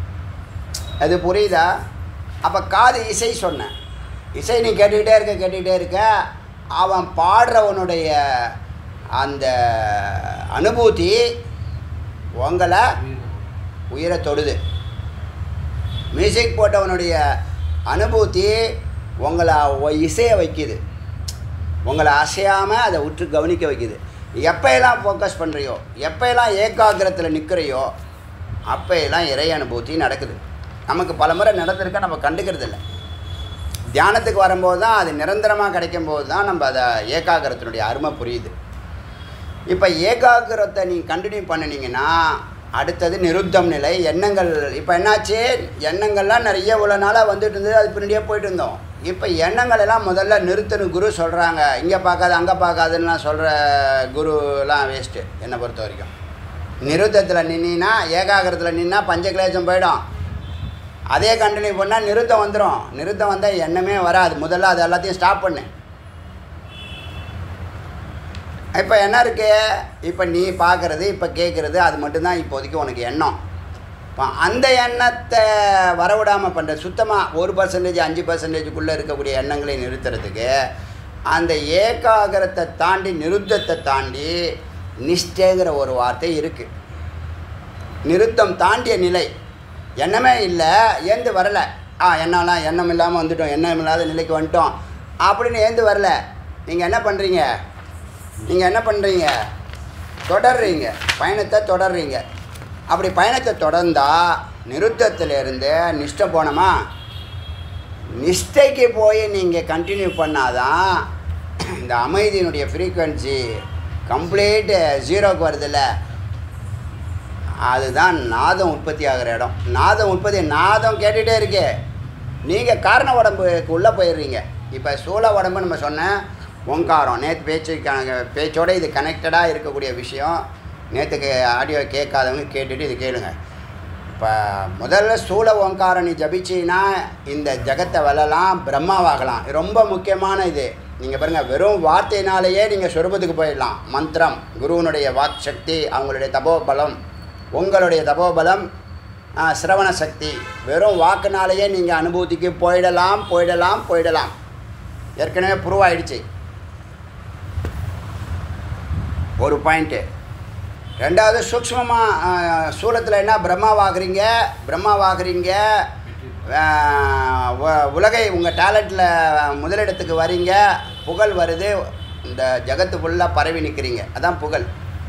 அது புரியுதா அப்போ காது இசை சொன்னேன் இசை நீ கேட்டுக்கிட்டே இருக்க கேட்டுக்கிட்டே இருக்க அவன் பாடுறவனுடைய அந்த அனுபூதி உங்களை உயிரை தொடுது மியூசிக் போட்டவனுடைய அனுபூதி உங்களை ஒ- இசைய வைக்குது உங்களை அசையாமல் அதை உற்று கவனிக்க வைக்குது எப்போயெல்லாம் ஃபோக்கஸ் பண்ணுறியோ எப்போயெல்லாம் ஏகாகிரத்தில் நிற்கிறையோ அப்போயெல்லாம் இறை அனுபூதி நடக்குது நமக்கு பல முறை நடந்திருக்க நம்ம கண்டுக்கிறது இல்லை தியானத்துக்கு வரும்போது தான் அது நிரந்தரமாக கிடைக்கும் போது தான் நம்ம அதை ஏகாகிரத்தினுடைய அருமை புரியுது இப்போ ஏகாகிரத்தை நீ கண்டினியூ பண்ணினீங்கன்னா அடுத்தது நிருத்தம் நிலை எண்ணங்கள் இப்போ என்னாச்சு எண்ணங்கள்லாம் நிறைய உள்ள நாளாக வந்துட்டு இருந்தது அது பின்னாடியே போயிட்டு இருந்தோம் இப்போ எண்ணங்கள் எல்லாம் முதல்ல நிறுத்தணும் குரு சொல்கிறாங்க இங்கே பார்க்காது அங்கே பார்க்காதுன்னா சொல்கிற குருலாம் வேஸ்ட்டு என்னை பொறுத்த வரைக்கும் நிருத்தத்தில் நின்னா ஏகாகிரத்தில் நின்னா பஞ்சகிலேசம் போயிடும் அதே கண்டினியூ பண்ணால் நிருத்தம் வந்துடும் நிருத்தம் வந்தால் எண்ணமே வராது முதல்ல அது எல்லாத்தையும் ஸ்டாப் பண்ணு இப்போ என்ன இருக்கு இப்போ நீ பார்க்குறது இப்போ கேட்குறது அது மட்டும்தான் இப்போதைக்கு உனக்கு எண்ணம் இப்போ அந்த எண்ணத்தை வரவிடாமல் பண்ணுற சுத்தமாக ஒரு பர்சன்டேஜ் அஞ்சு பர்சன்டேஜுக்குள்ளே இருக்கக்கூடிய எண்ணங்களை நிறுத்துறதுக்கு அந்த ஏகாகிரத்தை தாண்டி நிருத்தத்தை தாண்டி நிஷ்டேங்கிற ஒரு வார்த்தை இருக்குது நிருத்தம் தாண்டிய நிலை எண்ணமே இல்லை ஏந்து வரல ஆ எண்ணம்லாம் எண்ணம் இல்லாமல் வந்துட்டோம் எண்ணம் இல்லாத நிலைக்கு வந்துட்டோம் அப்படின்னு ஏந்து வரல நீங்கள் என்ன பண்ணுறீங்க நீங்கள் என்ன பண்ணுறீங்க தொடர்றீங்க பயணத்தை தொடர்றீங்க அப்படி பயணத்தை தொடர்ந்தா நிருத்தத்திலிருந்து நிஷ்டை போனோமா நிஷ்டைக்கு போய் நீங்கள் கண்டினியூ பண்ணாதான் இந்த அமைதியினுடைய ஃப்ரீக்குவென்சி கம்ப்ளீட் ஜீரோக்கு வருதில்ல அதுதான் நாதம் உற்பத்தி ஆகிற இடம் நாதம் உற்பத்தி நாதம் கேட்டுகிட்டே இருக்கு நீங்கள் காரண உடம்புக்கு உள்ளே போயிடுறீங்க இப்போ சூழ உடம்பு நம்ம சொன்னேன் ஓங்காரம் நேற்று பேச்சு க- பேச்சோட இது கனெக்டடாக இருக்கக்கூடிய விஷயம் நேற்றுக்கு ஆடியோ கேட்காதவங்க கேட்டுட்டு இது கேளுங்க இப்போ முதல்ல ஸ்தூல ஓங்காரம் நீ ஜபிச்சின்னா இந்த ஜகத்தை வெல்லலாம் பிரம்மாவாகலாம் இது ரொம்ப முக்கியமான இது நீங்கள் பாருங்கள் வெறும் வார்த்தையினாலேயே நீங்கள் சொரூபத்துக்கு போயிடலாம் மந்திரம் குருவனுடைய வாக் சக்தி அவங்களுடைய தபோபலம் உங்களுடைய தபோபலம் ஆ, சிரவண சக்தி வெறும் வாக்குனாலேயே நீங்கள் அனுபூதிக்கு போயிடலாம் போயிடலாம் போயிடலாம் ஏற்கனவே ப்ரூவ் ஆயிடுச்சு ஒரு பாயிண்ட்டு ரெண்டாவது சூக்ஷ்மமாக சூலத்தில் என்ன பிரம்மாவாகிறீங்க பிரம்மாவாகிறீங்க ஆஹ் உ- உலகை உங்கள் டேலண்ட்டில் முதலிடத்துக்கு வரீங்க புகழ் வருது இந்த ஜகத்து ஃபுல்லாக பரவி நிற்கிறீங்க அதான் புகழ்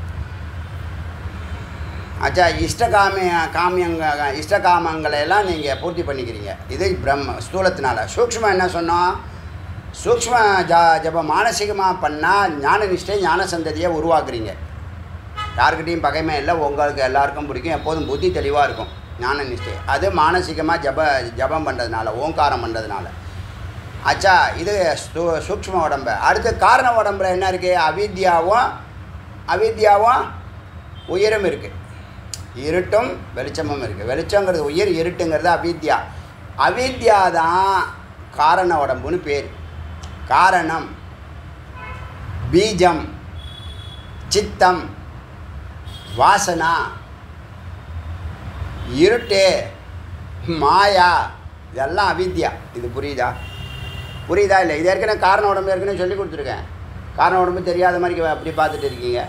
ஆச்சா இஷ்டகாமி காமியங்க இஷ்டகாமங்களை எல்லாம் நீங்கள் பூர்த்தி பண்ணிக்கிறீங்க இது பிரம்ம ஸ்தூலத்தினால சூக்ஷ்மம் என்ன சொன்னோம் சூக்ஷ்ம ஜ ஜபம் மானசீகமாக பண்ணால் ஞான நிஷ்டை ஞான சந்ததியை உருவாக்குறீங்க யாருக்கிட்டையும் பகைமை இல்லை உங்களுக்கு எல்லாருக்கும் பிடிக்கும் எப்போதும் புத்தி தெளிவாக இருக்கும் ஞான நிஷ்டை அது மானசீகமாக ஜப ஜபம் பண்ணுறதுனால ஓங்காரம் பண்ணுறதுனால ஆச்சா இது ஸ்து சூக்ஷ்ம உடம்பு அடுத்து காரண உடம்புல என்ன இருக்குது அவித்யாவும் அவித்யாவும் உயிரும் இருக்குது இருட்டும் வெளிச்சமும் இருக்குது வெளிச்சங்கிறது உயிர் இருட்டுங்கிறது அவித்யா அவித்யா தான் காரண உடம்புன்னு பேர் காரணம் பீஜம் சித்தம் வாசனா இருட்டு மாயா இதெல்லாம் அவித்யா இது புரியுதா புரியுதா இல்லை இது ஏற்கனவே காரண உடம்பு ஏற்கனவே சொல்லி கொடுத்துருக்கேன் காரண உடம்பு தெரியாத மாதிரி அப்படி பார்த்துட்டு இருக்கீங்க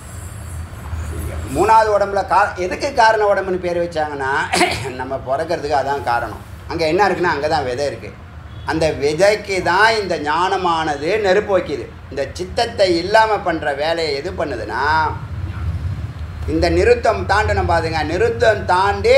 மூணாவது உடம்புல கா எதுக்கு காரண உடம்புன்னு பேர் வச்சாங்கன்னா நம்ம பிறக்கிறதுக்கு அதான் காரணம் அங்கே என்ன இருக்குன்னா அங்கே தான் விதை இருக்குது அந்த விதைக்கு தான் இந்த ஞானமானது நெருப்பு வைக்குது இந்த சித்தத்தை இல்லாமல் பண்ணுற வேலையை எது பண்ணுதுன்னா இந்த நிருத்தம் தாண்டணும் பாருங்க நிருத்தம் தாண்டி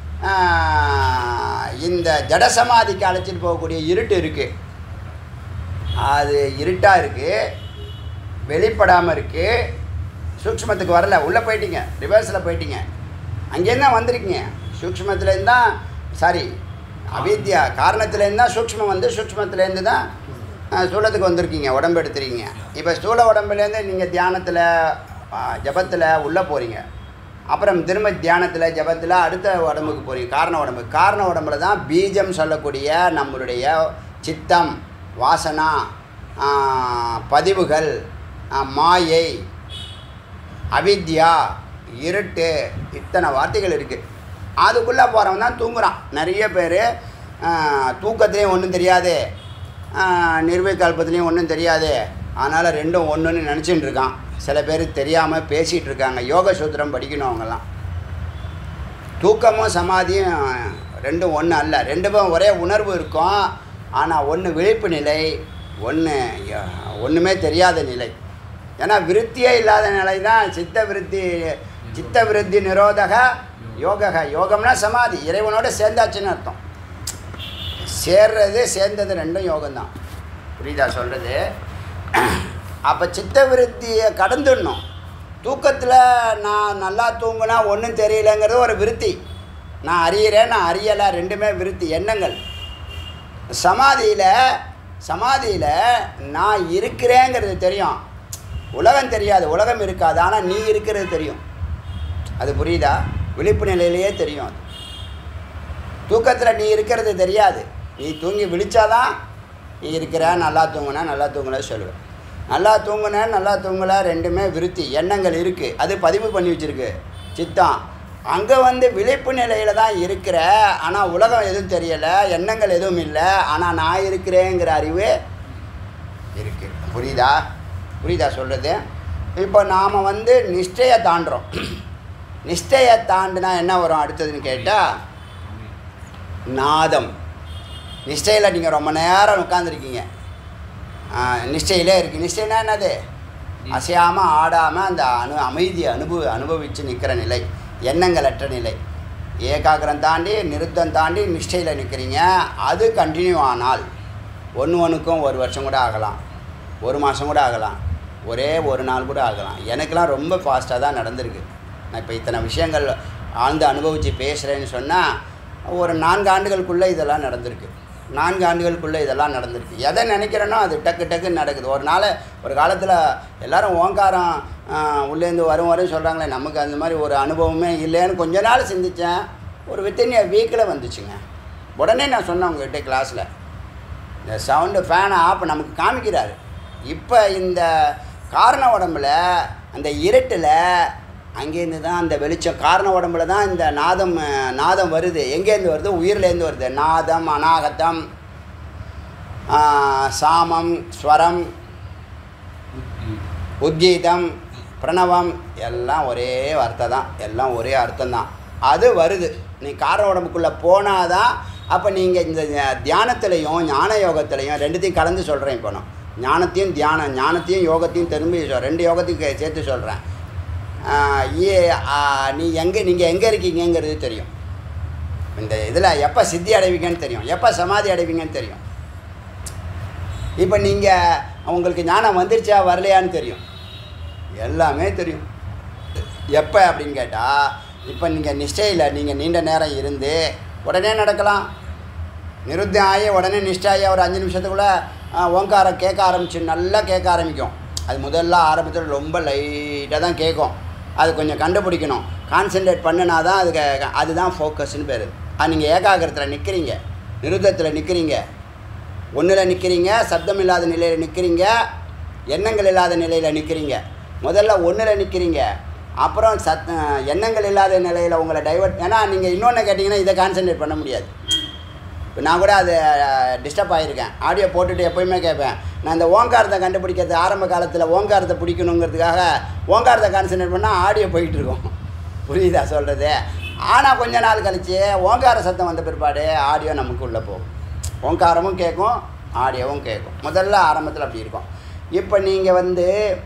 ஆஹ், இந்த ஜடசமாதிக்கு அழைச்சிட்டு போகக்கூடிய இருட்டு இருக்குது அது இருட்டாக இருக்குது வெளிப்படாமல் இருக்குது சூக்ஷ்மத்துக்கு வரல உள்ளே போயிட்டீங்க ரிவர்ஸில் போயிட்டீங்க அங்கேருந்து தான் வந்திருக்கீங்க சூக்ஷ்மத்துலேருந்து தான் சாரி அவித்யா காரணத்துலேருந்து தான் சூக்ஷ்மம் வந்து சூக்ஷ்மத்துலேருந்து தான் அஹ், ஸ்தூலத்துக்கு வந்திருக்கீங்க உடம்பு எடுத்துறீங்க இப்போ ஸ்தூல உடம்புலேருந்து நீங்கள் தியானத்தில் ஜபத்தில் உள்ளே போகிறீங்க அப்புறம் திரும்ப தியானத்தில் ஜபத்தில் அடுத்த உடம்புக்கு போகிறீங்க காரண உடம்பு காரண உடம்புல தான் பீஜம் சொல்லக்கூடிய நம்மளுடைய சித்தம் வாசனா ஆஹ், பதிவுகள் ஆஹ், மாயை அவித்யா இருட்டு இத்தனை வார்த்தைகள் இருக்குது அதுக்குள்ளே போகிறவன் தான் தூங்குறான் நிறைய பேர் தூக்கத்துலேயும் ஒன்றும் தெரியாது நிர்விகல்பத்துலேயும் ஒன்றும் தெரியாது அதனால் ரெண்டும் ஒன்றுன்னு நினச்சிட்டு இருக்கான் சில பேர் தெரியாமல் பேசிகிட்டு இருக்காங்க யோக சூத்திரம் படிக்கணும் அவங்கெல்லாம் தூக்கமும் சமாதியும் ரெண்டும் ஒன்று அல்ல ரெண்டுமே ஒரே உணர்வு இருக்கும் ஆனால் ஒன்று விழிப்பு நிலை ஒன்று ஒன்றுமே தெரியாத நிலை ஏன்னா விருத்தியே இல்லாத நிலை தான் சித்த விருத்தி சித்த விருத்தி நிரோதக யோகக யோகம்னா சமாதி இறைவனோட சேர்ந்தாச்சுன்னு அர்த்தம் சேர்றது சேர்ந்தது ரெண்டும் யோகம்தான் புரியுதா சொல்கிறது அப்போ சித்த விருத்தியை கடந்துடணும் தூக்கத்தில் நான் நல்லா தூங்குனா ஒன்றும் தெரியலங்கிறது ஒரு விருத்தி நான் அறியிறேன் நான் அறியலை ரெண்டுமே விருத்தி எண்ணங்கள் சமாதியில் சமாதியில் நான் இருக்கிறேங்கிறது தெரியும் உலகம் தெரியாது உலகம் இருக்காது ஆனால் நீ இருக்கிறது தெரியும் அது புரியுதா விழிப்பு நிலையிலேயே தெரியும் அது தூக்கத்தில் நீ இருக்கிறது தெரியாது நீ தூங்கி விழிச்சாதான் நீ இருக்கிற நல்லா தூங்குன நல்லா தூங்கல சொல்லுவேன் நல்லா தூங்குன நல்லா தூங்கல ரெண்டுமே விருத்தி எண்ணங்கள் இருக்குது அது பதிவு பண்ணி வச்சிருக்கு சித்தம் அங்கே வந்து விழிப்பு நிலையில் தான் இருக்கிற ஆனால் உலகம் எதுவும் தெரியலை எண்ணங்கள் எதுவும் இல்லை ஆனால் நான் இருக்கிறேங்கிற அறிவு இருக்குது புரியுதா புரியுதா சொல்கிறது இப்போ நாம் வந்து நிஷ்டையை தாண்டுறோம் நிஷ்டையை தாண்டுனா என்ன வரும் அடுத்ததுன்னு கேட்டால் நாதம் நிஷ்டையில் நீங்கள் ரொம்ப நேரம் உட்காந்துருக்கீங்க நிஷ்டையிலே இருக்குது நிஷ்டைனா என்னது அசையாமல் ஆடாமல் அந்த அனு அமைதியை அனுபவ அனுபவித்து நிற்கிற நிலை எண்ணங்களற்ற நிலை ஏகாகிரம் தாண்டி நிருத்தம் தாண்டி நிஷ்டையில் நிற்கிறீங்க அது கண்டினியூ ஆனால் ஒன்று ஒன்றுக்கும் ஒரு வருஷம் கூட ஆகலாம் ஒரு மாதம் கூட ஆகலாம் ஒரே ஒரு நாள் கூட ஆகலாம் எனக்கெலாம் ரொம்ப ஃபாஸ்ட்டாக தான் நடந்திருக்கு நான் இப்போ இத்தனை விஷயங்கள் ஆழ்ந்து அனுபவித்து பேசுகிறேன்னு சொன்னால் ஒரு நான்கு ஆண்டுகளுக்குள்ளே இதெல்லாம் நடந்திருக்கு நான்கு ஆண்டுகளுக்குள்ளே இதெல்லாம் நடந்திருக்கு எதை நினைக்கிறேனோ அது டக்கு டக்குன்னு நடக்குது ஒரு நாள் ஒரு காலத்தில் எல்லாரும் ஓங்காரம் ஆஹ், உள்ளேருந்து வரும் வரும் சொல்கிறாங்களே நமக்கு அந்த மாதிரி ஒரு அனுபவமே இல்லைன்னு கொஞ்ச நாள் சிந்தித்தேன் ஒரு வித்தின் வீக்கில் வந்துச்சுங்க உடனே நான் சொன்னேன் உங்ககிட்ட கிளாஸில் இந்த சவுண்டு ஃபேனை ஆப் நமக்கு காமிக்கிறாரு இப்போ இந்த காரண உடம்புல அந்த இருட்டில் அங்கேருந்து தான் அந்த வெளிச்சம் காரண உடம்புல தான் இந்த நாதம் அஹ், நாதம் வருது எங்கேருந்து வருது உயிர்லேருந்து வருது நாதம் அநாகதம் ஆஹ், சாமம் ஸ்வரம் உத்கீதம் பிரணவம் எல்லாம் ஒரே வார்த்தை தான் எல்லாம் ஒரே அர்த்தம் தான் அது வருது நீ காரண உடம்புக்குள்ளே போனால் தான் அப்போ நீங்கள் இந்த தியானத்துலேயும் ஞான யோகத்துலேயும் ரெண்டுத்தையும் கலந்து சொல்கிறேன் இப்போ நான் ஞானத்தையும் தியானம் ஞானத்தையும் யோகத்தையும் திரும்பி சொல் ரெண்டு யோகத்தையும் கே- சேர்த்து சொல்கிறேன் ஏ ஆ, நீ எங்கே நீங்கள் எங்கே இருக்கீங்கங்கிறது தெரியும் இந்த இதில் எப்போ சித்தி அடைவீங்கன்னு தெரியும் எப்போ சமாதி அடைவீங்கன்னு தெரியும் இப்போ நீங்கள் உங்களுக்கு ஞானம் வந்துருச்சா வரலையான்னு தெரியும் எல்லாமே தெரியும் எப்போ அப்படின்னு கேட்டால் இப்போ நீங்கள் நிஷ்டையில் நீங்கள் நீண்ட நேரம் இருந்து உடனே நடக்கலாம் நிருத்தம் ஆகி உடனே நிஷ்டாயி ஒரு அஞ்சு நிமிஷத்துக்குள்ளே ஓங்காரம் கேட்க ஆரம்பிச்சு நல்லா கேட்க ஆரம்பிக்கும் அது முதல்ல ஆரம்பத்தில் ரொம்ப லைட்டாக தான் கேட்கும் அது கொஞ்சம் கண்டுபிடிக்கணும் கான்சென்ட்ரேட் பண்ணினா தான் அதுக்கு அதுதான் ஃபோக்கஸ்னு பேர் அது நீங்கள் ஏகாகிரத்தில் நிற்கிறீங்க நிருத்தத்தில் நிற்கிறீங்க ஒன்றில் நிற்கிறீங்க சப்தம் இல்லாத நிலையில் நிற்கிறீங்க எண்ணங்கள் இல்லாத நிலையில் நிற்கிறீங்க முதல்ல ஒன்றில் நிற்கிறீங்க அப்புறம் சத் எண்ணங்கள் இல்லாத நிலையில் உங்களை டைவர்ட் ஏன்னா நீங்கள் இன்னொன்று கேட்டிங்கன்னா இதை கான்சென்ட்ரேட் பண்ண முடியாது இப்போ நான் கூட அது டிஸ்டர்ப் ஆகியிருக்கேன் ஆடியோ போட்டுட்டு எப்போயுமே கேட்பேன் நான் இந்த ஓங்காரத்தை கண்டுபிடிக்கிறது ஆரம்ப காலத்தில் ஓங்காரத்தை பிடிக்கணுங்கிறதுக்காக ஓங்காரத்தை கான்சென்ட்ரேட் பண்ணால் ஆடியோ போயிட்டு இருக்கும் புரியுதா சொல்கிறது ஆனால் கொஞ்ச நாள் கழிச்சு ஓங்கார சத்தம் வந்த பிற்பாடு ஆடியோ நமக்கு உள்ளே போகும் ஓங்காரமும் கேட்கும் ஆடியோவும் கேட்கும் முதல்ல ஆரம்பத்தில் அப்படி இருக்கும் இப்போ நீங்கள் வந்து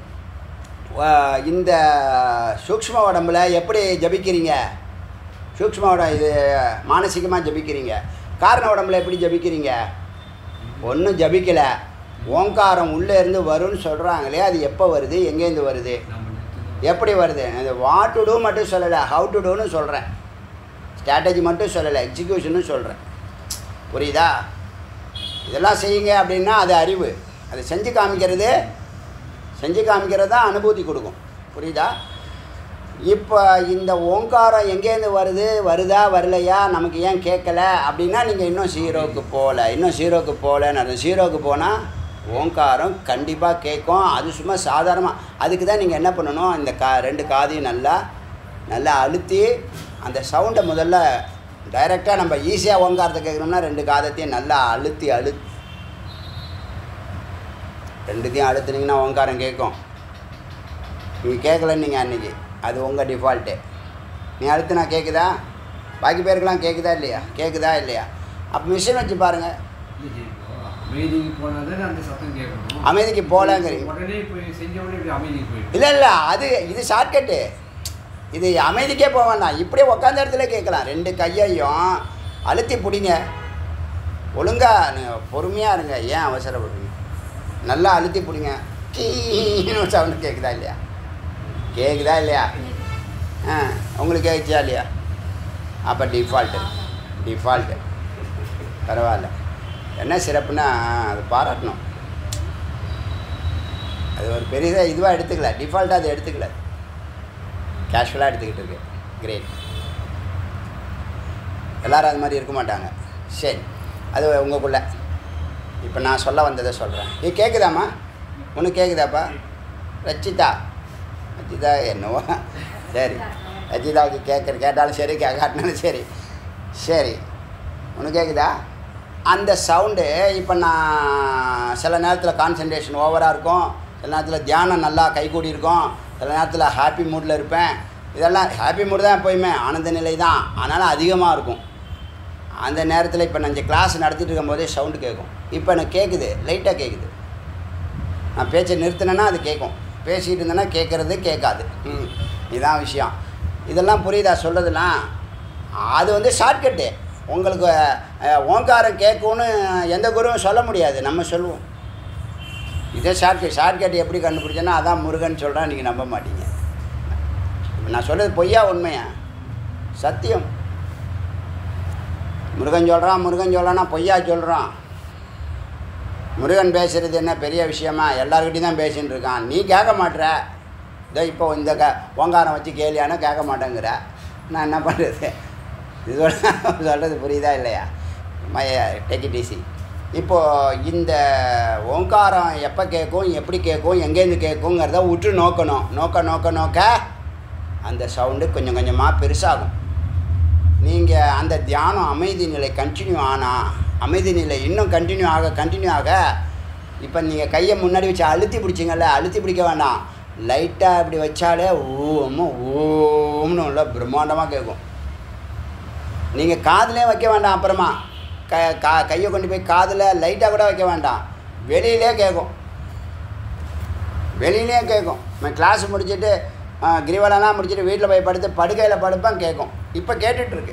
அஹ், இந்த சூக்ஷ்ம உடம்புல எப்படி ஜபிக்கிறீங்க சூக்ஷ்ம உடம் இது மானசீகமாக ஜபிக்கிறீங்க காரண உடம்புல எப்படி ஜபிக்கிறீங்க ஒன்றும் ஜபிக்கலை ஓங்காரம் உள்ளே இருந்து வரும்னு சொல்கிறாங்களே அது எப்போ வருது எங்கேருந்து வருது எப்படி வருது அது வாட் டு டூ மட்டும் சொல்லலை ஹவு டு டூன்னு சொல்கிறேன் ஸ்ட்ராட்டஜி மட்டும் சொல்லலை எக்ஸிக்யூஷனும் சொல்கிறேன் புரியுதா இதெல்லாம் செய்யுங்க அப்படின்னா அது அறிவு அது செஞ்சு காமிக்கிறது செஞ்சு காமிக்கிறது தான் அனுபூதி கொடுக்கும் புரியுதா இப்போ இந்த ஓங்காரம் எங்கேருந்து வருது வருதா வரலையா நமக்கு ஏன் கேட்கல அப்படின்னா நீங்கள் இன்னும் ஜீரோவுக்கு போகல இன்னும் ஜீரோவுக்கு போகலன்னு அது ஜீரோவுக்கு போனால் ஓங்காரம் கண்டிப்பாக கேட்கும் அது சும்மா சாதாரணமாக அதுக்கு தான் நீங்கள் என்ன பண்ணணும் இந்த கா ரெண்டு காதையும் நல்லா நல்லா அழுத்தி அந்த சவுண்டை முதல்ல டைரெக்டாக நம்ம ஈஸியாக ஓங்காரத்தை கேட்கணும்னா ரெண்டு காதத்தையும் நல்லா அழுத்தி அழு ரெண்டுத்தையும் அழுத்துனீங்கன்னா ஓங்காரம் கேட்கும் நீங்கள் கேட்கலன்னு நீங்கள் அன்றைக்கி அது உங்கள் டிஃபால்ட்டு நீ அடுத்து நான் கேட்குதா பாக்கி பேருக்கெல்லாம் கேட்குதா இல்லையா கேட்குதா இல்லையா அப்போ மிஷின் வச்சு பாருங்கள் அமைதிக்கு போனால் தானே அந்த சத்தம் கேட்கணும் அமைதிக்கு போகலங்கிறீங்க உடனே போய் செஞ்ச உடனே இப்படி அமைதிக்கு போயிடும் இல்லை இல்லை அது இது ஷார்ட்கட்டு இது அமைதிக்கே போக வேண்டாம் இப்படியே உட்காந்த இடத்துல கேட்கலாம் ரெண்டு கையையும் அழுத்தி பிடிங்க ஒழுங்காக பொறுமையாக இருங்க ஏன் அவசரப்படுறீங்க நல்லா அழுத்தி பிடிங்க கீன்னு சவுண்டு கேட்குதா இல்லையா கேட்குதா இல்லையா ஆ உங்களுக்கு கேட்குச்சா இல்லையா அப்போ டிஃபால்ட்டு டிஃபால்ட்டு பரவாயில்ல என்ன சிறப்புனா அது பாராட்டணும் அது ஒரு பெரிய இதுவாக எடுத்துக்கல டிஃபால்ட்டாக அதை எடுத்துக்கல கேஷுவலாக எடுத்துக்கிட்டு இருக்கு கிரேட் எல்லாரும் அது மாதிரி இருக்க மாட்டாங்க சரி அது உங்களுக்குள்ள இப்போ நான் சொல்ல வந்ததை சொல்கிறேன் ஏ கேட்குதாம்மா ஒன்று கேட்குதாப்பா ரச்சிதா ரச்சிதா என்னவோ சரி ரச்சிதாவுக்கு கேட்குற கேட்டாலும் சரி கேட்காட்டினாலும் சரி சரி ஒன்று கேட்குதா அந்த சவுண்டு இப்போ நான் சில நேரத்தில் கான்சன்ட்ரேஷன் ஓவராக இருக்கும் சில நேரத்தில் தியானம் நல்லா கைகூடி இருக்கும் சில நேரத்தில் ஹாப்பி மூடில் இருப்பேன் இதெல்லாம் ஹாப்பி மூடு தான் எப்போயுமே ஆனந்த நிலை தான் ஆனாலும் அதிகமாக இருக்கும் அந்த நேரத்தில் இப்போ நான் இங்கே கிளாஸ் நடத்திட்டு இருக்கும்போதே சவுண்டு கேட்கும் இப்போ எனக்கு கேட்குது லைட்டாக கேட்குது நான் பேச்சை நிறுத்தினேன்னா அது கேட்கும் பேசிகிட்டு இருந்தேன்னா கேட்குறது கேட்காது ம் இதான் விஷயம் இதெல்லாம் புரியுதா சொல்கிறதுலாம் அது வந்து ஷார்ட்கட்டு உங்களுக்கு அஹ், ஓங்காரம் கேட்கும்னு எந்த குருவும் சொல்ல முடியாது நம்ம சொல்லுவோம் இதே ஷார்ட்கட் ஷார்ட்கட் எப்படி கண்டுபிடிச்சேன்னா அதான் முருகன் சொல்கிறேன் நீங்கள் நம்ப மாட்டீங்க இப்ப நான் சொல்கிறது பொய்யா உண்மையா சத்தியம் முருகன் சொல்கிறான் முருகன் சொல்கிறான்னா பொய்யா சொல்கிறான் முருகன் பேசுகிறது என்ன பெரிய விஷயமா எல்லாருக்கிட்டையும் தான் பேசின்னு இருக்கான் நீ கேட்க மாட்ற இதோ இப்போ இந்த க ஓங்காரம் வச்சு கேலியானா கேட்க மாட்டேங்கிற நான் என்ன பண்ணுறது இது சொல்கிறது புரியுதா இல்லையா மைய டேக் இட் ஈஸி இப்போது இந்த ஓங்காரம் எப்போ கேட்கும் எப்படி கேட்கும் எங்கேருந்து கேட்குங்கிறத உற்று நோக்கணும் நோக்க நோக்க நோக்க அந்த சவுண்டு கொஞ்சம் கொஞ்சமாக பெருசாகும் நீங்கள் அந்த தியானம் அமைதி நிலை கண்டினியூ ஆனால் அமைதி நிலை இன்னும் கண்டினியூ ஆக கண்டினியூ ஆக இப்போ நீங்கள் கையை முன்னாடி வச்சு அழுத்தி பிடிச்சிங்கல்ல அழுத்தி பிடிக்க வேண்டாம் லைட்டாக இப்படி வச்சாலே ஓம் ஓம்னு உள்ள பிரம்மாண்டமாக கேட்கும் நீங்கள் காதுலே வைக்க வேண்டாம் அப்புறமா க கா கையை கொண்டு போய் காதில் லைட்டாக கூட வைக்க வேண்டாம் வெளியிலே கேட்கும் வெளியிலே கேட்கும் நான் கிளாஸ் முடிச்சுட்டு கிரிவலம்லாம் முடிச்சுட்டு வீட்டில் போய் படுத்து படுக்கையில் படுப்பேன் கேட்கும் இப்போ கேட்டுட்ருக்கு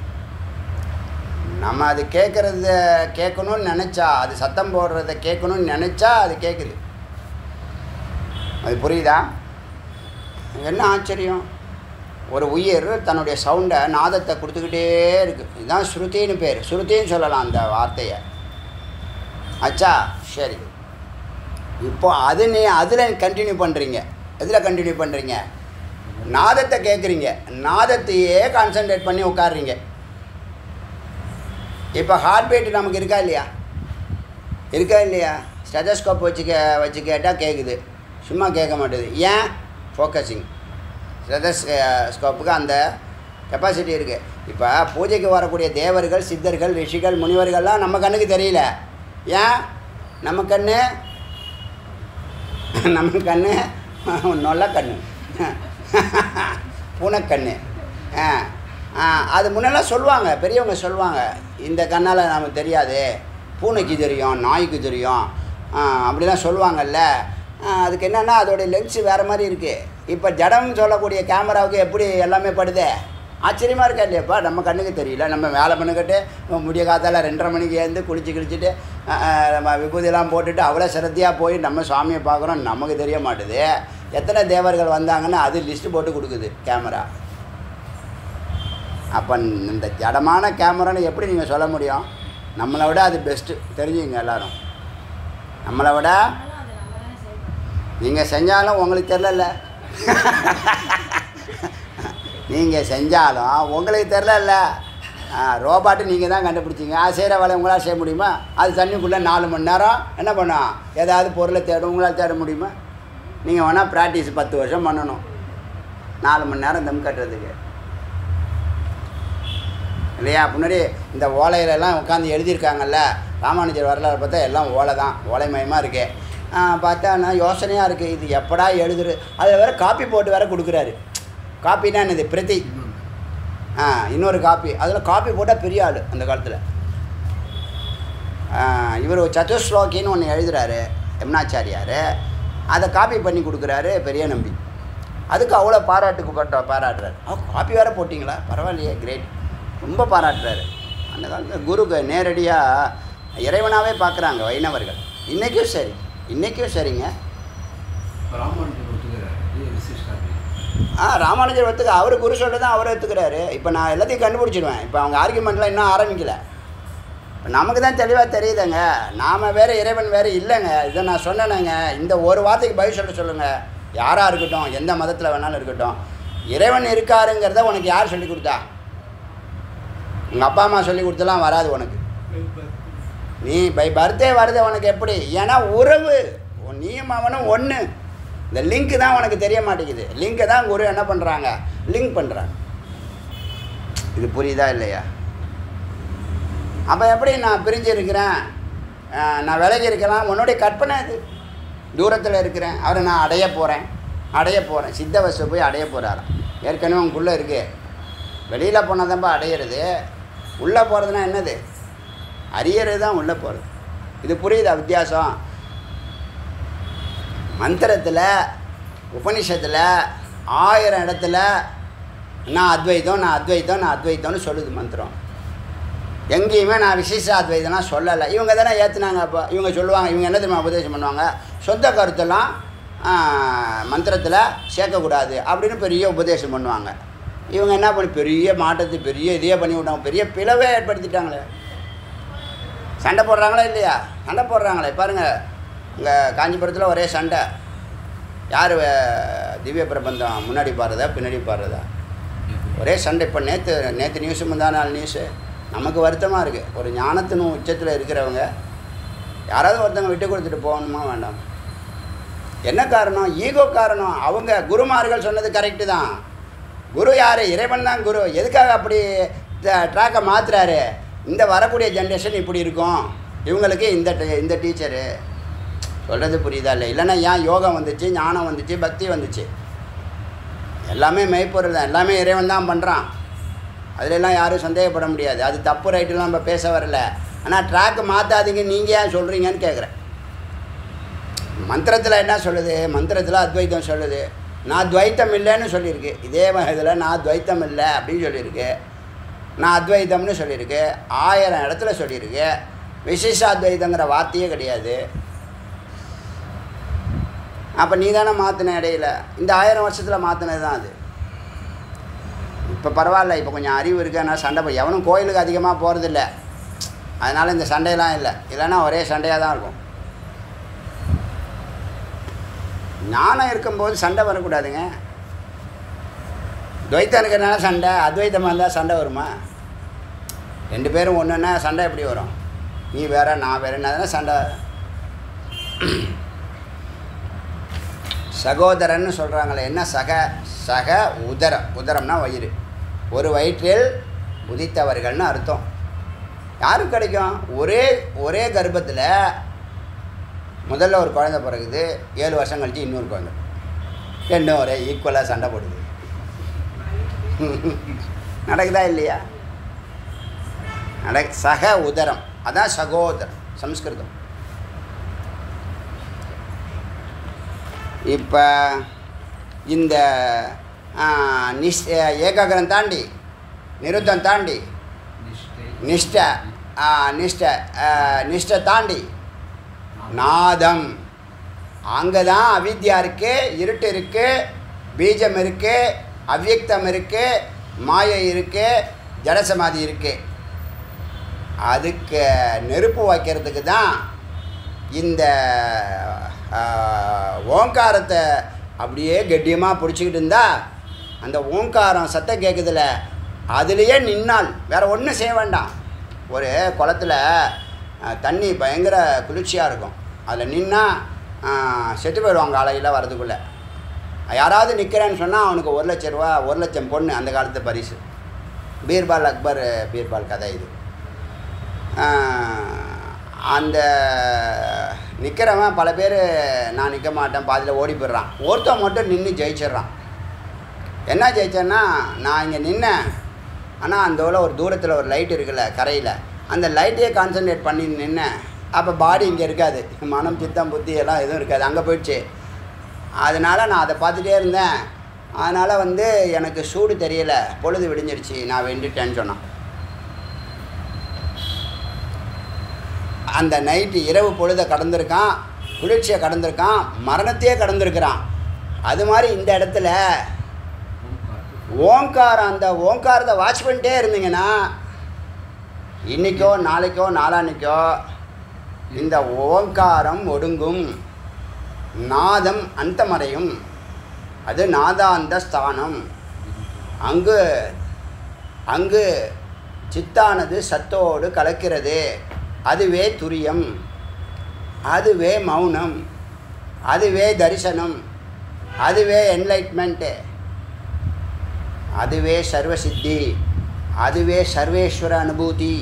நம்ம அது கேட்குறத கேட்கணும்னு நினச்சா அது சத்தம் போடுறத கேட்கணும்னு நினச்சா அது கேட்குது அது புரியுதா என்ன ஆச்சரியம் ஒரு உயிர் தன்னுடைய சவுண்டை நாதத்தை கொடுத்துக்கிட்டே இருக்குது இதுதான் ஸ்ருதின்னு பேர் ஸ்ருதின்னு சொல்லலாம் அந்த வார்த்தையை ஆச்சா சரி இப்போ அது நீ அதில் கண்டினியூ பண்ணுறீங்க எதில் கண்டினியூ பண்ணுறீங்க நாதத்தை கேட்குறீங்க நாதத்தையே கான்சென்ட்ரேட் பண்ணி உட்காடுறீங்க இப்போ ஹார்ட் பீட் நமக்கு இருக்கா இல்லையா இருக்கா இல்லையா ஸ்டெதஸ்கோப் வச்சு கே வச்சு கேட்டால் கேட்குது சும்மா கேட்க மாட்டேது ஏன் ஃபோக்கஸிங் ஸ்டெதஸ்கோப்புக்கு அந்த கெப்பாசிட்டி இருக்குது இப்போ பூஜைக்கு வரக்கூடிய தேவர்கள் சித்தர்கள் ரிஷிகள் முனிவர்கள்லாம் நம்ம கண்ணுக்கு தெரியல ஏன் நம்ம கண்ணு நம்ம கண்ணு நொல்ல கண்ணு பூனைக்கண்ணு ஆ ஆ அது முன்னெல்லாம் சொல்லுவாங்க பெரியவங்க சொல்லுவாங்க இந்த கண்ணால் நமக்கு தெரியாது பூனைக்கு தெரியும் நாய்க்கு தெரியும் ஆ, அப்படிலாம் சொல்லுவாங்கல்ல ஆ, அதுக்கு என்னென்னா அதோடைய லென்ஸு வேறு மாதிரி இருக்குது இப்போ ஜடம்னு சொல்லக்கூடிய கேமராவுக்கு எப்படி எல்லாமே படுதே ஆச்சரியமாக இருக்கா இல்லையாப்பா நம்ம கண்ணுக்கு தெரியல நம்ம வேலை பண்ணிக்கிட்டு முடிய காத்தால ரெண்டரை மணிக்கு எழுந்து குளிச்சு கிழிச்சிட்டு ஆ, ஆ, நம்ம விபூதியெல்லாம் போட்டுட்டு அவ்வளோ சிரத்தையாக போய் நம்ம சுவாமியை பார்க்குறோம் நமக்கு தெரிய மாட்டுது எத்தனை தேவர்கள் வந்தாங்கன்னு அது லிஸ்ட்டு போட்டு கொடுக்குது கேமரா அப்போ இந்த ஜடமான கேமரான்னு எப்படி நீங்கள் சொல்ல முடியும் நம்மளை விட அது பெஸ்ட்டு தெரிஞ்சுங்க எல்லாரும் நம்மளை விட நீங்கள் செஞ்சாலும் உங்களுக்கு தெரிலல்ல நீங்கள் செஞ்சாலும் உங்களுக்கு தெரிலல்ல ரோபாட்டு நீங்கள் தான் கண்டுபிடிச்சிங்க அது செய்கிற வேலை உங்களால் செய்ய முடியுமா அது தண்ணிக்குள்ளே நாலு மணி நேரம் என்ன பண்ணும் ஏதாவது பொருளை தேடும் உங்களால் தேட முடியுமா நீங்கள் வேணால் ப்ராக்டிஸ் பத்து வருஷம் பண்ணணும் நாலு மணி நேரம் தம் கட்டுறதுக்கு இல்லையா முன்னாடி இந்த ஓலையிலலாம் உட்காந்து எழுதியிருக்காங்கல்ல ராமானுஜர் வரலாறு பார்த்தா எல்லாம் ஓலை தான் ஓலைமயமாக இருக்கு ஆ, பார்த்தா நான் யோசனையாக இருக்குது இது எப்படா எழுதுரு அதில் வேறு காப்பி போட்டு வேற கொடுக்குறாரு காப்பினா என்னது பிரதி ஆ இன்னொரு காப்பி அதில் காப்பி போட்டால் பெரிய ஆள் அந்த காலத்தில் இவர் சதுஸ்லோகின்னு ஒன்று எழுதுறாரு யமுனாச்சாரியார் அதை காப்பி பண்ணி கொடுக்குறாரு பெரிய நம்பி அதுக்கு அவ்வளோ பாராட்டுக்கு பட்ட பாராட்டுறாரு ஆ காப்பி வேறு போட்டிங்களா பரவாயில்லையே கிரேட் ரொம்ப பாராட்டுறாரு அந்த காலத்தில் குருக்கு நேரடியாக இறைவனாகவே பார்க்குறாங்க வைணவர்கள் இன்றைக்கும் சரி இன்றைக்கும் சரிங்க ராமானுஜர் ஒத்துக்கிறாரு இது விசிஷ்டாத்மை ஆ ராமானுஜர் ஒத்துக்க அவர் குரு சொல்லிட்டு தான் அவர் ஒத்துக்கிறாரு இப்போ நான் எல்லாத்தையும் கண்டுபிடிச்சிடுவேன் இப்போ அவங்க ஆர்குமெண்ட்லாம் இன்னும் ஆரம்பிக்கல நமக்கு தான் தெளிவாக தெரியுதுங்க நாம் வேறு இறைவன் வேறு இல்லைங்க இதை நான் சொன்னேனுங்க இந்த ஒரு வார்த்தைக்கு பதில் சொல்ல சொல்லுங்கள் யாராக இருக்கட்டும் எந்த மதத்தில் வேணாலும் இருக்கட்டும் இறைவன் இருக்காருங்கிறத உனக்கு யார் சொல்லி கொடுத்தா உங்கள் அப்பா அம்மா சொல்லி கொடுத்தலாம் வராது உனக்கு நீ பை பர்த்டே வருது உனக்கு எப்படி ஏன்னா உறவு உன் நீயும் அவனும் ஒன்று இந்த லிங்க் தான் உனக்கு தெரிய மாட்டேங்குது லிங்க்கை தான் குரு என்ன பண்ணுறாங்க லிங்க் பண்ணுறாங்க இது புரியுதா இல்லையா அப்போ எப்படி நான் பிரிஞ்சு இருக்கிறேன் அஹ் நான் விலகி இருக்கலாம் உன்னுடைய கற்பனை இது தூரத்தில் இருக்கிறேன் அவரை நான் அடைய போகிறேன் அடைய போகிறேன் சித்தவசை போய் அடைய போகிறாராம் ஏற்கனவே உங்களுக்குள்ளே இருக்கு வெளியில் போனால் தான்ப்பா அடையிறது உள்ளே போகிறதுனா என்னது அறியறது தான் உள்ளே போகிறது இது புரியுதா வித்தியாசம் மந்திரத்தில் உபனிஷத்தில் ஆயிரம் இடத்துல நான் அத்வைதம் நான் அத்வைதம் நான் அத்வைதம்னு சொல்லுது மந்திரம் எங்கேயுமே நான் விசேஷ அத்வைதம்லாம் சொல்லலை இவங்க தானே ஏற்றுனாங்க அப்போ இவங்க சொல்லுவாங்க இவங்க என்ன தெரியுமா உபதேசம் பண்ணுவாங்க சொந்த கருத்தெல்லாம் மந்திரத்தில் சேர்க்கக்கூடாது அப்படின்னு பெரிய உபதேசம் பண்ணுவாங்க இவங்க என்ன பண்ணி பெரிய மாற்றத்தை பெரிய இதையே பண்ணி விட்டாங்க பெரிய பிளவே ஏற்படுத்திட்டாங்களே சண்டை போடுறாங்களா இல்லையா சண்டை போடுறாங்களே பாருங்கள் இங்கே காஞ்சிபுரத்தில் ஒரே சண்டை யார் திவ்ய பிரபந்தம் முன்னாடி பாடுறதா பின்னாடி பாடுறதா ஒரே சண்டை இப்போ நேற்று நேற்று நியூஸு முந்தா நாள் நியூஸு நமக்கு வருத்தமாக இருக்குது ஒரு ஞானத்தின் உச்சத்தில் இருக்கிறவங்க யாராவது ஒருத்தவங்க விட்டு கொடுத்துட்டு போகணுமா வேண்டாம் என்ன காரணம் ஈகோ காரணம் அவங்க குருமார்கள் சொன்னது கரெக்டு தான் குரு யார் இறைவன் தான் குரு எதுக்காக அப்படி ட்ராக்கை மாற்றுறாரு இந்த வரக்கூடிய ஜென்ரேஷன் இப்படி இருக்கும் இவங்களுக்கு இந்த ட- இந்த டீச்சரு சொல்கிறது புரியுதா இல்லை இல்லைன்னா ஏன் யோகம் வந்துச்சு ஞானம் வந்துச்சு பக்தி வந்துச்சு எல்லாமே மெய்ப்பொருள் தான் எல்லாமே இறைவன் தான் பண்ணுறான் அதிலெல்லாம் யாரும் சந்தேகப்பட முடியாது அது தப்பு ரைட்டுலாம் நம்ம பேச வரல ஆனால் ட்ராக்கு மாற்றாதீங்க நீங்கள் ஏன் சொல்கிறீங்கன்னு கேட்குறேன் மந்திரத்தில் என்ன சொல்லுது மந்திரத்தில் அத்வைத்தம் சொல்லுது நான் துவைத்தம் இல்லைன்னு சொல்லியிருக்கு இதே இதில் நான் துவைத்தம் இல்லை அப்படின்னு சொல்லியிருக்கு நான் அத்வைத்தம்னு சொல்லியிருக்கு ஆயிரம் இடத்துல சொல்லியிருக்கு விசேஷாத்வைதங்கிற வார்த்தையே கிடையாது அப்போ நீ தானே மாற்றின இடையில இந்த ஆயிரம் வருஷத்தில் மாற்றினது தான் அது இப்போ பரவாயில்ல இப்போ கொஞ்சம் அறிவு இருக்கு அதனால் சண்டை போ- எவனும் கோயிலுக்கு அதிகமாக போகிறதில்ல அதனால் இந்த சண்டையெல்லாம் இல்லை இல்லைன்னா ஒரே சண்டையாக தான் இருக்கும் ஞானம் இருக்கும்போது சண்டை வரக்கூடாதுங்க துவைத்தம் இருக்கிறனால சண்டை அத்வைத்தமாக இருந்தால் சண்டை வருமா ரெண்டு பேரும் ஒன்றுன்னா சண்டை எப்படி வரும் நீ வேற நான் வேறன்னா சண்டை சகோதரன்னு சொல்கிறாங்களே என்ன சக சக உதரம் உதரம்னா வயிறு ஒரு வயிற்றில் உதித்தவர்கள்னு அர்த்தம் யாருக்கு கிடைக்கும் ஒரே ஒரே கர்ப்பத்தில் முதல்ல ஒரு குழந்தை பிறகுது ஏழு வருஷம் கழிச்சு இன்னொரு குழந்தை ரெண்டும் ஒரே ஈக்குவலாக சண்டை போடுது நடக்குதா இல்லையா நட சக உதரம் அதான் சகோதரம் சம்ஸ்கிருதம் இப்போ இந்த ஆ, நிஷ் ஏகாகிரம் தாண்டி நிருத்தம் தாண்டி நிஷ்டை நிஷ்டை ஆ, நிஷ்டை ஆ, நிஷ்டை தாண்டி நாதம் அங்கே தான் அவித்யா இருக்கு இருட்டு இருக்கு பீஜம் இருக்கு அவ்யக்தம் இருக்கு மாயை இருக்கு ஜடசமாதி இருக்கு அதுக்கு நெருப்பு வைக்கிறதுக்கு தான் இந்த ஆ, ஓங்காரத்தை அப்படியே கெட்டியமாக பிடிச்சிக்கிட்டு இருந்தா அந்த ஓங்காரம் சத்தம் கேட்குதுல அதுலேயே நின்னால் வேற ஒன்றும் செய்ய வேண்டாம் ஒரு குளத்துல ஆ, தண்ணி பயங்கர குளிர்ச்சியாக இருக்கும் அதில் நின்னா ஆ, செத்து போயிடுவாங்க காலையில் வரதுக்குள்ளே யாராவது நிற்கிறேன்னு சொன்னால் அவனுக்கு ஒரு லட்ச ரூபா ஒரு லட்சம் பொண்ணு அந்த காலத்து பரிசு பீர்பால் அக்பர் பீர்பால் கதை இது ஆஹ், அந்த நிற்கிறவன் பல பேர் நான் நிற்க மாட்டேன் பாதியில் ஓடி போயிடுறான் ஒருத்தன் மட்டும் நின்று ஜெயிச்சிடுறான் என்ன ஜெயிச்சேன்னா நான் இங்கே நின்னேன் ஆனால் அந்த உள்ள ஒரு தூரத்தில் ஒரு லைட் இருக்குல்ல கரையில் அந்த லைட்டையே கான்சென்ட்ரேட் பண்ணி நின்னேன் அப்போ பாடி இங்கே இருக்காது மனம் சித்தம் புத்தி எல்லாம் எதுவும் இருக்காது அங்கே போயிடுச்சு அதனால் நான் அதை பார்த்துட்டே இருந்தேன் அதனால் வந்து எனக்கு சூடு தெரியல பொழுது விடிஞ்சிருச்சு நான் வெண்டுட்டேன்னு சொன்னான் அந்த நைட்டு இரவு பொழுதை கடந்திருக்கான் குளிர்ச்சியை கடந்திருக்கான் மரணத்தையே கடந்திருக்கிறான் அது மாதிரி இந்த இடத்துல ஓம்கார் ஓங்காரம் அந்த ஓங்காரத்தை வாட்ச் பண்ணிட்டே இருந்தீங்கன்னா இன்னைக்கோ நாளைக்கோ நாளான்னைக்கோ இந்த ஓங்காரம் ஒடுங்கும் நாதம் அந்தமடையும் அது நாதாந்த ஸ்தானம் அங்கு அங்கு சித்தானது சத்தோடு கலக்கிறது அதுவே துரியம் அதுவே மௌனம் அதுவே தரிசனம் அதுவே என்லைட்மெண்ட்டு அதுவே சர்வசித்தி அதுவே சர்வேஸ்வர அனுபூதி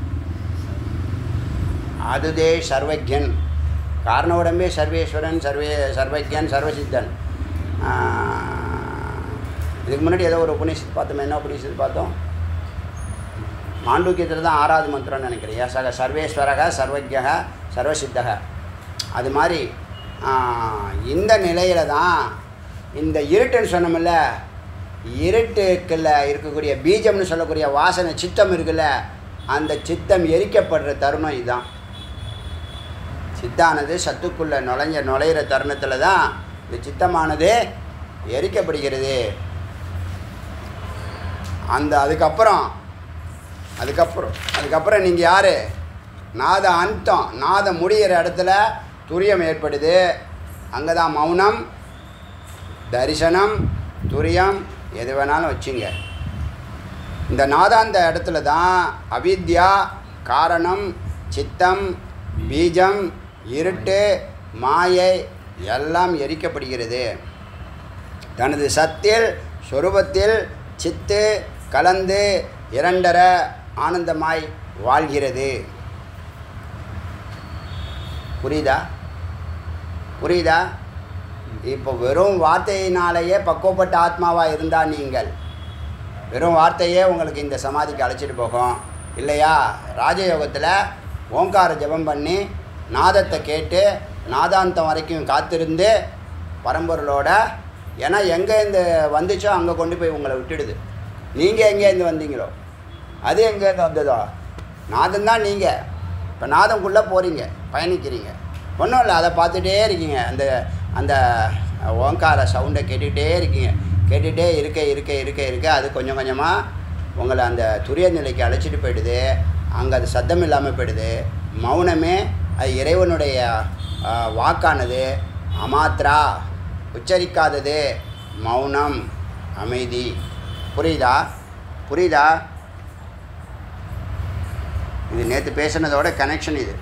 அதுவே சர்வஜன் காரண உடம்பே சர்வேஸ்வரன் சர்வே சர்வஜன் சர்வசித்தன் ஆஹ், இதுக்கு முன்னாடி ஏதோ ஒரு உபநிஷத்து பார்த்தோம் என்ன உபநிஷத்து பார்த்தோம் மாண்டூக்கியத்தில் தான் ஆறாவது மந்திரம்னு நினைக்கிறேன் ஏசக சர்வேஸ்வரக சர்வஜக சர்வசித்தக அது மாதிரி ஆஹ், இந்த நிலையில தான் இந்த இருட்டுன்னு சொன்னோம்ல இருட்டுக்குள்ள இருக்கக்கூடிய பீஜம்னு சொல்லக்கூடிய வாசனை சித்தம் இருக்குல்ல அந்த சித்தம் எரிக்கப்படுற தருணம் இதுதான் சித்தானது சத்துக்குள்ளே நுழைஞ்ச நுழையிற தருணத்தில் தான் இந்த சித்தமானது எரிக்கப்படுகிறது அந்த அதுக்கப்புறம் அதுக்கப்புறம் அதுக்கப்புறம் நீங்கள் யார் நாத அந்தம் நாதம் முடிகிற இடத்துல துரியம் ஏற்படுது அங்கே தான் மௌனம் தரிசனம் துரியம் எது வேணாலும் வச்சுங்க இந்த நாதாந்த இடத்துல தான் அவித்யா காரணம் சித்தம் பீஜம் இருட்டு மாயை எல்லாம் எரிக்கப்படுகிறது தனது சத்தில் சொரூபத்தில் சித்து கலந்து இரண்டர ஆனந்தமாய் வாழ்கிறது புரியுதா புரியுதா இப்போ வெறும் வார்த்தையினாலேயே பக்குவப்பட்ட ஆத்மாவாக இருந்தால் நீங்கள் வெறும் வார்த்தையே உங்களுக்கு இந்த சமாதிக்கு அழைச்சிட்டு போகும் இல்லையா ராஜயோகத்தில் ஓங்கார ஜெபம் பண்ணி நாதத்தை கேட்டு நாதாந்தம் வரைக்கும் காத்திருந்து பரம்பொருளோட ஏன்னா எங்கேருந்து வந்துச்சோ அங்கே கொண்டு போய் உங்களை விட்டுடுது நீங்கள் எங்கேருந்து வந்தீங்களோ அது எங்கேருந்து வந்ததோ நாதம் தான் நீங்கள் இப்போ நாதம்குள்ளே போகிறீங்க பயணிக்கிறீங்க ஒன்றும் இல்லை அதை பார்த்துட்டே இருக்கீங்க அந்த அந்த ஓங்கார சவுண்டை கேட்டுக்கிட்டே இருக்கீங்க கேட்டுகிட்டே இருக்க இருக்க இருக்க இருக்க அது கொஞ்சம் கொஞ்சமாக உங்களை அந்த துரிய நிலைக்கு அழைச்சிட்டு போயிடுது அங்கே அது சத்தம் இல்லாமல் போயிடுது மௌனமே அது இறைவனுடைய ஆ, வாக்கானது அமாத்ரா உச்சரிக்காதது மௌனம் அமைதி புரியுதா புரியுதா இது நேற்று பேசுனதோட கனெக்ஷன் இது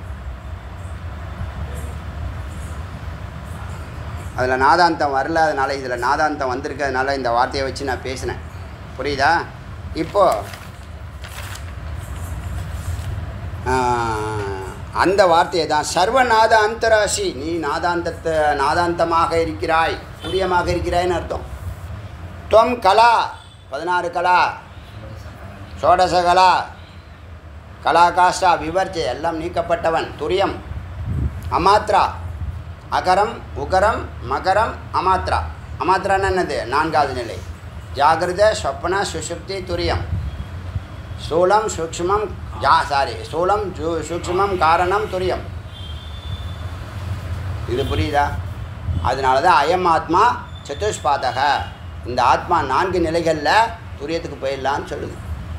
அதில் நாதாந்தம் வரல அதனால் இதில் நாதாந்தம் வந்திருக்கு அதனால் இந்த வார்த்தையை வச்சு நான் பேசினேன் புரியுதா இப்போது அந்த வார்த்தையை தான் சர்வநாத அந்தராசி நீ நாதாந்தத்தை நாதாந்தமாக இருக்கிறாய் துரியமாக இருக்கிறாய்னு அர்த்தம் துவம் கலா பதினாறு கலா சோடச கலா கலாகாஷ்டா விவர்ச்சி எல்லாம் நீக்கப்பட்டவன் துரியம் அமாத்ரா அகரம் உகரம் மகரம் அமாத்ரா அமாத்ரான்னு என்னது நான்காவது நிலை ஜாகிரத சொப்பன சுஷுப்தி துரியம் ஸ்தூலம் சூக்ஷ்மம் ஜா சாரி ஸ்தூலம் ஜூ சூக்ஷ்மம் காரணம் துரியம் இது புரியுதா அதனால தான் அயம் ஆத்மா சதுஷ்பாதக இந்த ஆத்மா நான்கு நிலைகளில் துரியத்துக்கு போயிடலான்னு சொல்லுது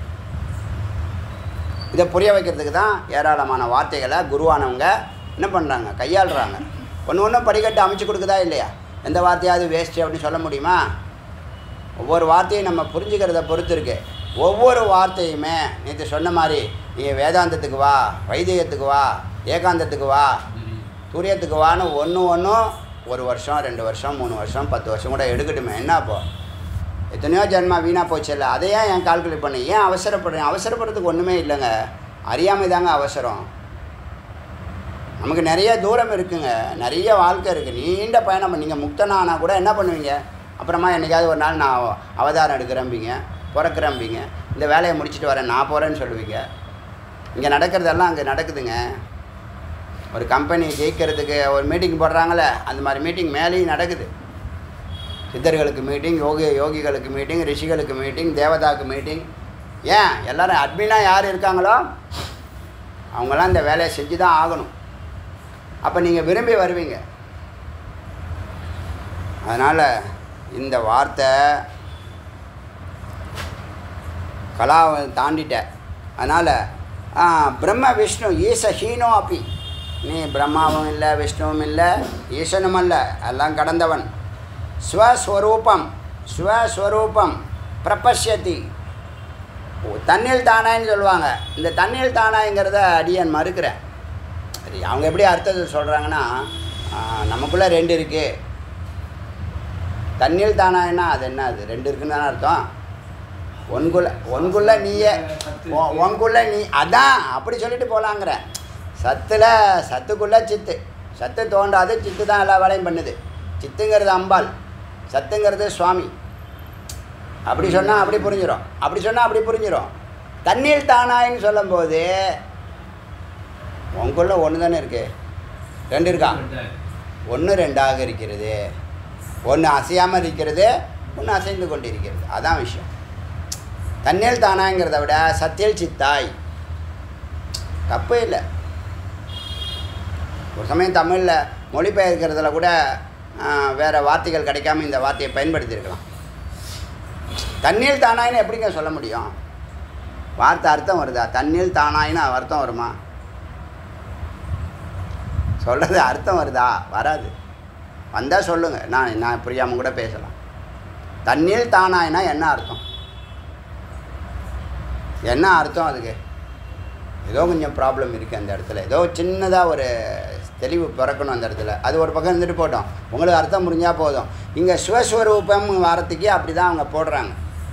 இதை புரிய வைக்கிறதுக்கு தான் ஏராளமான வார்த்தைகளை குருவானவங்க என்ன பண்ணுறாங்க கையாளுறாங்க ஒன்று ஒன்றும் படிக்கட்டு அமைச்சு கொடுக்குதா இல்லையா எந்த வார்த்தையாவது வேஸ்ட்டு அப்படின்னு சொல்ல முடியுமா ஒவ்வொரு வார்த்தையும் நம்ம புரிஞ்சுக்கிறத பொறுத்து இருக்கு ஒவ்வொரு வார்த்தையுமே நேற்று சொன்ன மாதிரி நீ வேதாந்தத்துக்கு வா வைத்தியத்துக்கு வா ஏகாந்தத்துக்கு வா துரியத்துக்கு வான்னு ஒன்று ஒன்றும் ஒரு வருஷம் ரெண்டு வருஷம் மூணு வருஷம் பத்து வருஷம் கூட எடுக்கட்டுமே என்ன அப்போ எத்தனையோ ஜென்மா வீணாக போச்சு இல்லை அதை ஏன் ஏன் கால்குலேட் பண்ணி ஏன் அவசரப்படுறேன் அவசரப்படுறதுக்கு ஒன்றுமே இல்லைங்க அறியாமை தாங்க அவசரம் நமக்கு நிறைய தூரம் இருக்குங்க நிறைய வாழ்க்கை இருக்குது நீண்ட பயணம் நீங்கள் முக்தனானா கூட என்ன பண்ணுவீங்க அப்புறமா என்னைக்காவது ஒரு நாள் நான் அவதாரம் எடுக்கிறேன்பீங்க பிறக்கிறேன்பீங்க இந்த வேலையை முடிச்சுட்டு வரேன் நான் போகிறேன்னு சொல்லுவீங்க இங்கே நடக்கிறதெல்லாம் அங்கே நடக்குதுங்க ஒரு கம்பெனி ஜெயிக்கிறதுக்கு ஒரு மீட்டிங் போடுறாங்களே அந்த மாதிரி மீட்டிங் மேலேயும் நடக்குது சித்தர்களுக்கு மீட்டிங் யோகி யோகிகளுக்கு மீட்டிங் ரிஷிகளுக்கு மீட்டிங் தேவதாக்கு மீட்டிங் ஏன் எல்லாரும் அட்மினாக யார் இருக்காங்களோ அவங்களாம் இந்த வேலையை செஞ்சு தான் ஆகணும் அப்போ நீங்கள் விரும்பி வருவீங்க அதனால் இந்த வார்த்தை கலாவை தாண்டிட்ட அதனால் ஆ, பிரம்ம விஷ்ணு ஈச ஹீனோ அப்பி நீ பிரம்மாவும் இல்லை விஷ்ணுவும் இல்லை ஈசனும் அல்ல எல்லாம் கடந்தவன் ஸ்வஸ்வரூபம் ஸ்வஸ்வரூபம் பிரபஷ்யதி ஓ, தன்னில் தானாய்ன்னு சொல்லுவாங்க இந்த தன்னில் தானாய்ங்கிறத அடியன் மறுக்கிறேன் சரி அவங்க எப்படி அர்த்தத்தை சொல்கிறாங்கன்னா நமக்குள்ளே ரெண்டு இருக்குது தண்ணில் தானாய்னா அது என்ன அது ரெண்டு இருக்குன்னு தானே அர்த்தம் ஒன்குள்ள ஒன்குள்ள நீயே உன்- உனக்குள்ள நீ அதான் அப்படி சொல்லிட்டு போகலாங்கிற சத்தில் சத்துக்குள்ள சித்து சத்து தோண்டாது சித்து தான் எல்லா வேலையும் பண்ணுது சித்துங்கிறது அம்பாள் சத்துங்கிறது சுவாமி அப்படி சொன்னால் அப்படி புரிஞ்சிடும் அப்படி சொன்னால் அப்படி புரிஞ்சிடும் தண்ணீர் தானாயின்னு சொல்லும்போது உங்களுக்குள்ள ஒன்று தானே இருக்கு ரெண்டு இருக்கா ஒன்று ரெண்டாக இருக்கிறது ஒன்று அசையாமல் இருக்கிறது ஒன்று அசைந்து கொண்டிருக்கிறது அதான் விஷயம் தன்னில் தானாங்கிறத விட சத்தியல் சித்தாய் தப்பு இல்லை ஒரு சமயம் தமிழில் மொழிபெயர்க்கிறதுல கூட ஆஹ், வேற வார்த்தைகள் கிடைக்காம இந்த வார்த்தையை பயன்படுத்தியிருக்கலாம் தண்ணீர் தானாயின்னு எப்படிங்க சொல்ல முடியும் வார்த்தை அர்த்தம் வருதா தண்ணீர் தானாயின்னு அர்த்தம் வருமா சொல்கிறது அர்த்தம் வருதா வராது வந்தால் சொல்லுங்கள் நான் நான் புரியாமல் கூட பேசலாம் தண்ணீர் தானாயினா என்ன அர்த்தம் என்ன அர்த்தம் அதுக்கு ஏதோ கொஞ்சம் ப்ராப்ளம் இருக்குது அந்த இடத்துல ஏதோ சின்னதாக ஒரு தெளிவு பிறக்கணும் அந்த இடத்துல அது ஒரு பக்கம் இருந்துட்டு போட்டோம் உங்களுக்கு அர்த்தம் புரிஞ்சால் போதும் இங்கே சிவஸ்வரூபம் வாரத்துக்கே அப்படி தான் அவங்க போடுறாங்க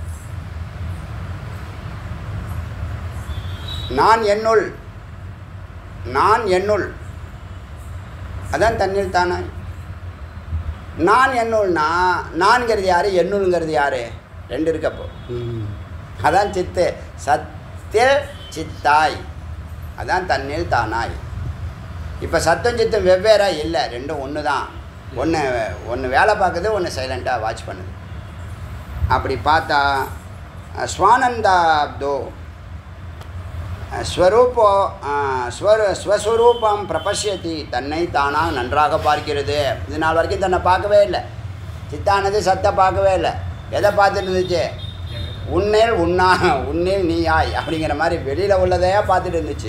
நான் என்னுள் நான் என்னுள் அதான் தண்ணீர் தானே நான் என்னுள்னா நான்கிறது யார் என்னுள்ங்கிறது யார் ரெண்டு இருக்கப்போ அதான் சித்து சத்தில் சித்தாய் அதான் தன்னில் தானாய் இப்போ சத்தம் சித்தம் வெவ்வேறா இல்லை ரெண்டும் ஒன்று தான் ஒன்று ஒன்று வேலை பார்க்குது ஒன்று சைலண்ட்டாக வாட்ச் பண்ணுது அப்படி பார்த்தா அஹ், ஸ்வானந்தாப்தோ அஹ், ஸ்வரூபோ அஹ், ஸ்வர ஸ்வஸ்வரூபம் பிரபஷ்யதி தன்னை தானாக நன்றாக பார்க்கிறது இது நாள் வரைக்கும் தன்னை பார்க்கவே இல்லை சித்தானது சத்தை பார்க்கவே இல்லை எதை பார்த்துட்டு இருந்துச்சு உன்னில் உன்னா உன்னில் நீயாய் அப்படிங்கிற மாதிரி வெளியில் உள்ளதையா பார்த்துட்டு இருந்துச்சு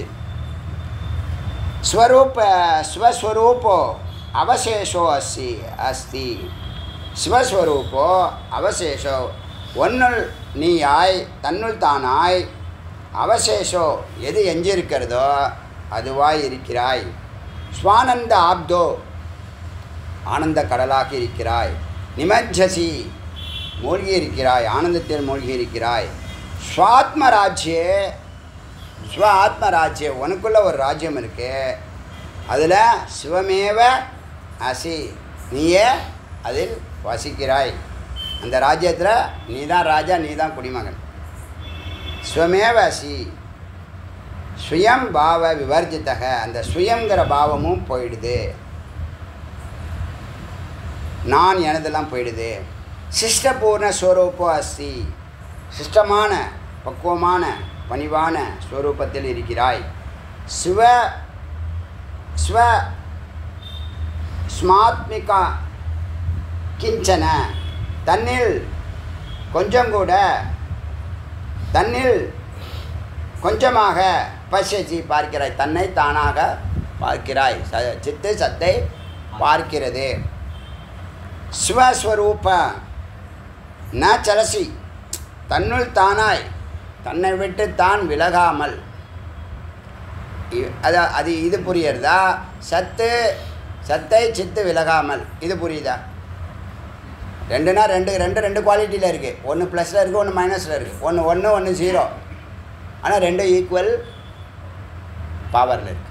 ஸ்வரூப ஸ்வஸ்வரூபோ அவசேஷோ அஸ்தி அஸ்தி சிவஸ்வரூபோ அவசேஷோ ஒன்னுள் நீயாய் தன்னுள் தானாய் அவசேஷோ எது எஞ்சிருக்கிறதோ அதுவாய் இருக்கிறாய் ஸ்வானந்த ஆப்தோ ஆனந்த கடலாக இருக்கிறாய் நிமஜ்ஜசி மூழ்கி இருக்கிறாய் ஆனந்தத்தில் மூழ்கி இருக்கிறாய் ஸ்வாத்ம ராஜ்யே ஸ்வ ஆத்ம ராஜ்யே உனக்குள்ள ஒரு ராஜ்யம் இருக்கு அதில் சிவமேவ அசி நீயே அதில் வசிக்கிறாய் அந்த ராஜ்யத்தில் நீ தான் ராஜா நீ தான் குடிமகன் ஸ்வமேவ அசி சுயம் பாவ விவர்ஜித்தக அந்த சுயங்கிற பாவமும் போயிடுது நான் எனதெல்லாம் போயிடுது சிஷ்டபூர்ண ஸ்வரூபோ அஸ்தி சிஷ்டமான பக்குவமான பணிவான ஸ்வரூபத்தில் இருக்கிறாய் சிவ ஸ்வ ஸ்மாத்மிகா கிஞ்சன தன்னில் கொஞ்சம் கூட தன்னில் கொஞ்சமாக பசியச்சி பார்க்கிறாய் தன்னை தானாக பார்க்கிறாய் ச சித்து சத்தை பார்க்கிறது சிவஸ்வரூப ந சலசி தன்னுள் தானாய் தன்னை விட்டு தான் விலகாமல் இ- அது அது இது புரியறதா சத்து சத்தை சித்து விலகாமல் இது புரியுதா ரெண்டுனா ரெண்டு ரெண்டு ரெண்டு குவாலிட்டியில் இருக்குது ஒன்று ப்ளஸில் இருக்குது ஒன்று மைனஸில் இருக்குது ஒன்று ஒன்று ஒன்று ஜீரோ ஆனால் ரெண்டும் ஈக்குவல் பவரில் இருக்கு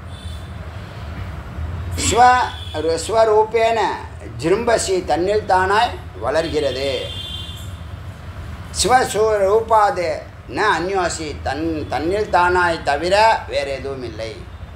ஸ்வ ரு- ஸ்வரூபேன ஜிரும்பசி தன்னில் தானாய் வளர்கிறது சிவஸ்வரூபாது ந அந்யோசி தன் தன்னில் தானாய் தவிர வேறு எதுவும் இல்லை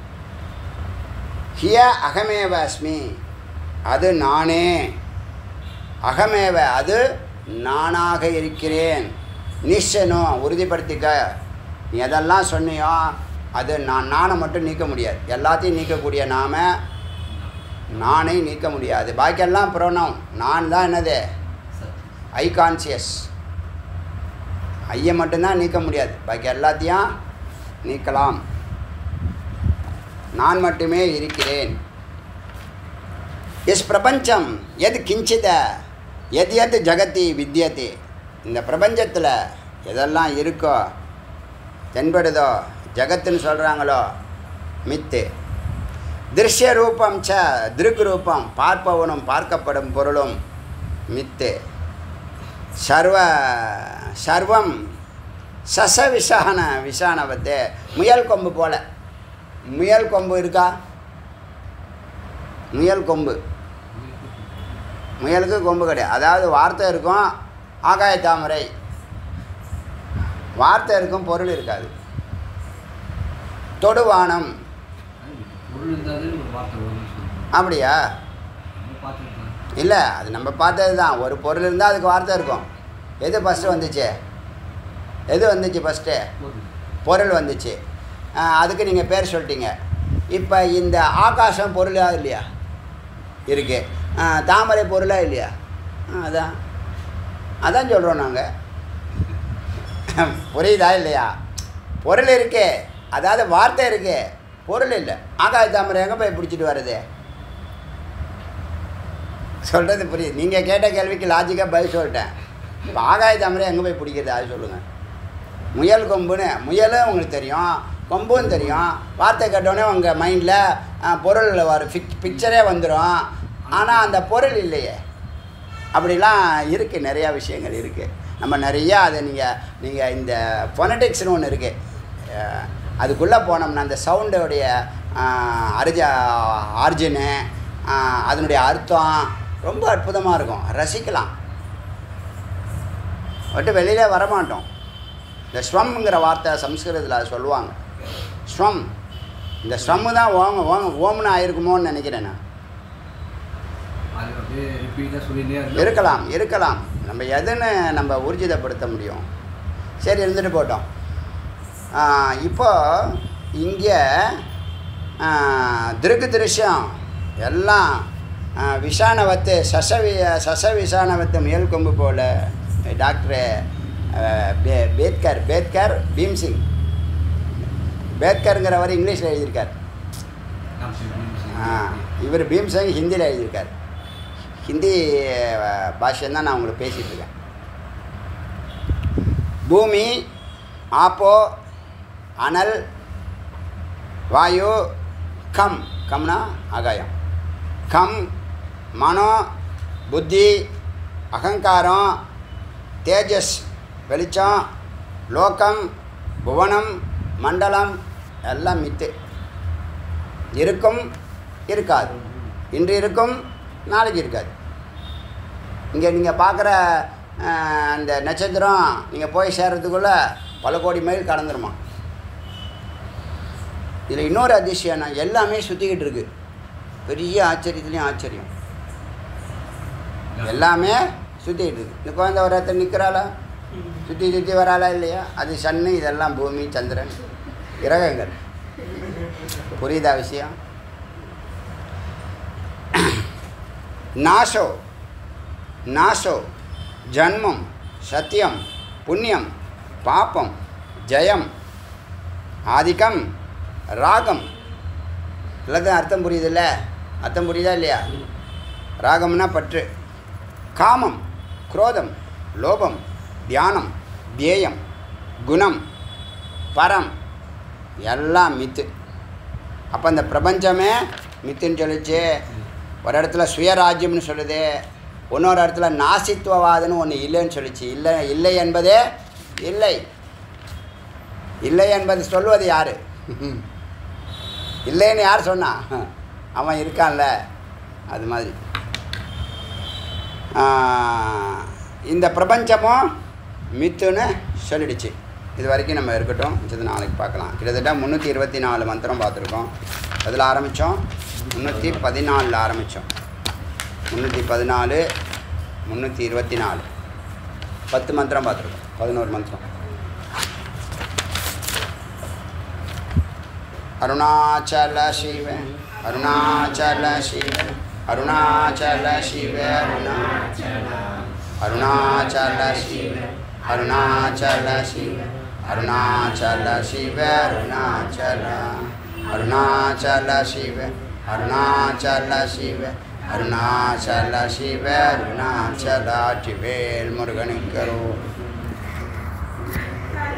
ஹிய அகமேவ அஸ்மி அது நானே அகமேவ அது நானாக இருக்கிறேன் நிச்சயனும் உறுதிப்படுத்திக்க நீ எதெல்லாம் சொன்னியோ அது நான் நானை மட்டும் நீக்க முடியாது எல்லாத்தையும் நீக்கக்கூடிய நாம நானை நீக்க முடியாது பாக்கியெல்லாம் புரோணம் நான் தான் என்னது ஐ கான்சியஸ் ஐயை மட்டும்தான் நீக்க முடியாது பாக்கி எல்லாத்தையும் நீக்கலாம் நான் மட்டுமே இருக்கிறேன் எஸ் பிரபஞ்சம் எது கிஞ்சித எது எது ஜகத்தி வித்தியதே இந்த பிரபஞ்சத்தில் எதெல்லாம் இருக்கோ தென்படுதோ ஜகத்துன்னு சொல்கிறாங்களோ மித்து திருஷ்ய ரூபம் ச திருக் ரூபம் பார்ப்பவனும் பார்க்கப்படும் பொருளும் மித்து சர்வ சர்வம் சச விஷான விஷானவத்து முயல் கொம்பு போல முயல் கொம்பு இருக்கா முயல் கொம்பு முயலுக்கு கொம்பு கிடையாது அதாவது வார்த்தை இருக்கும் ஆகாய தாமரை வார்த்தை இருக்கும் பொருள் இருக்காது தொடுவானம் பொருள் இருந்தாலே ஒரு வார்த்தை வரும்னு சொல்லுவாங்க அப்படியா நம்ம பார்த்துருக்கோம் இல்லை அது நம்ம பார்த்தது தான் ஒரு பொருள் இருந்தால் அதுக்கு வார்த்தை இருக்கும் எது ஃபஸ்ட்டு வந்துச்சு எது வந்துச்சு ஃபஸ்ட்டு பொருள் பொருள் வந்துச்சு ஆ, அதுக்கு நீங்கள் பேர் சொல்லிட்டீங்க இப்போ இந்த ஆகாசம் பொருளா இல்லையா இருக்கு ஆ, தாமரை பொருளா இல்லையா ஆ, அதான் அதான் சொல்கிறோம் நாங்கள் புரியுதா இல்லையா பொருள் இருக்கே அதாவது வார்த்தை இருக்கே பொருள் இல்லை ஆகாய தாமரை எங்கே போய் பிடிச்சிட்டு வருது சொல்கிறது புரியுது நீங்கள் கேட்ட கேள்விக்கு லாஜிக்காக பதில் சொல்லிட்டேன் இப்போ ஆகாய தாமரை எங்கே போய் பிடிக்கிறது அது சொல்லுங்கள் முயல் கொம்புன்னு முயலும் உங்களுக்கு தெரியும் கொம்பும் தெரியும் வார்த்தை கேட்டோடனே உங்கள் மைண்டில் பொருள் வரும் பிக் பிக்சரே வந்துடும் ஆனால் அந்த பொருள் இல்லையே அப்படிலாம் இருக்குது நிறையா விஷயங்கள் இருக்குது நம்ம நிறையா அதை நீங்கள் நீங்கள் இந்த ஃபொனட்டிக்ஸ்னு ஒன்று இருக்குது அதுக்குள்ளே போனோம்னா அந்த சவுண்டோடைய அரிஜ ஆர்ஜினு அதனுடைய அர்த்தம் ரொம்ப அற்புதமாக இருக்கும் ரசிக்கலாம் விட்டு வெளியிலே வரமாட்டோம் இந்த ஸ்வம்ங்கிற வார்த்தை சம்ஸ்கிருதத்தில் அது சொல்லுவாங்க ஸ்வம் இந்த ஸ்வம்மு தான் ஓங்க ஓங்க ஓம்னு ஆயிருக்குமோன்னு நினைக்கிறேன் நான் அது அப்படியே ரிப்பீட்டாக சொல்லிட்டே இருந்தா- இருக்கலாம் இருக்கலாம் நம்ம எதுன்னு நம்ம ஊர்ஜிதப்படுத்த முடியும் சரி இருந்துட்டு போட்டோம் ஆஹ் இப்போ இங்கே திருக்கு திருஷ்யம் எல்லாம் ஆஹ் விஷானவத்து சசவி சச விஷானவத்து முயல் கொம்பு போல டாக்டர் பே பேத்கர் பேத்கர் பீம்சிங் பேத்கருங்கிறவர் இங்கிலீஷில் எழுதியிருக்கார் நாம் சொல்லி- ஆ, இவர் பீம்சிங் ஹிந்தியில் எழுதியிருக்கார் ஹிந்தி பாஷையம் தான் நான் உங்களுக்கு பேசிகிட்டு இருக்கேன் பூமி ஆப்போ அனல் வாயு கம் கம்னா ஆகாயம் கம் மனோ புத்தி அகங்காரம் தேஜஸ் வெளிச்சம் லோகம் புவனம் மண்டலம் எல்லாம் மித்து இருக்கும் இருக்காது இன்று இருக்கும் நாளைக்கு இருக்காது இங்கே நீங்கள் பார்க்குற அந்த நட்சத்திரம் நீங்கள் போய் சேர்றதுக்குள்ளே பல கோடி மைல் கடந்துருமா இதில் இன்னொரு அதிசயம்னா எல்லாமே சுற்றிக்கிட்டு இருக்கு பெரிய ஆச்சரியத்துலேயும் ஆச்சரியம் எல்லாமே சுற்றிக்கிட்டு இருக்கு இந்த குழந்தை ஒரு இடத்துல நிற்கிறாளா சுற்றி சுற்றி வராளா இல்லையா அது சன்னு இதெல்லாம் பூமி சந்திரன் கிரகங்கள் புரியுதா விஷயம் நாசோ நாசோ ஜன்மம் சத்தியம் புண்ணியம் பாப்பம் ஜெயம் ஆதிக்கம் ராகம் எல்லாத்தையும் அர்த்தம் புரியுதுல்ல அர்த்தம் புரியுதா இல்லையா ராகம்னா பற்று காமம் குரோதம் லோபம் தியானம் தியேயம் குணம் பரம் எல்லாம் மித்து அப்போ இந்த பிரபஞ்சமே மித்துன்னு சொல்லிச்சு ஒரு இடத்துல சுயராஜ்யம்னு சொல்லுது இன்னொரு இடத்துல நாசித்துவவாதம்னு ஒன்று இல்லைன்னு சொல்லிச்சு இல்லை இல்லை என்பதே இல்லை இல்லை என்பது சொல்வது யார் இல்லைன்னு யார் சொன்னா அவன் இருக்கான்ல அது மாதிரி ஆஹ், இந்த பிரபஞ்சமும் மித்துன்னு சொல்லிடுச்சு இது வரைக்கும் நம்ம இருக்கட்டும் மிச்சது நாளைக்கு பார்க்கலாம் கிட்டத்தட்ட முந்நூற்றி இருபத்தி நாலு மந்திரம் பார்த்துருக்கோம் அதில் ஆரம்பித்தோம் முந்நூற்றி பதினாலில் ஆரம்பித்தோம் முந்நூற்றி பதினாலு முந்நூற்றி இருபத்தி நாலு பத்து மந்திரம் பார்த்துருக்கோம் பதினோரு மந்திரம் அருணாச்சல சிவ அருணாச்சல சிவ அருணாச்சல சிவ அருணாச்சல அருணாச்சல சிவ அருணாச்சல சிவ அருணாச்சல சிவ அருணாச்சல அருணாச்சல சிவ அருணாச்சல சிவ அருணாச்சல சிவ அருணாச்சல ஆட்சி வேல் முருகனுக்கரோ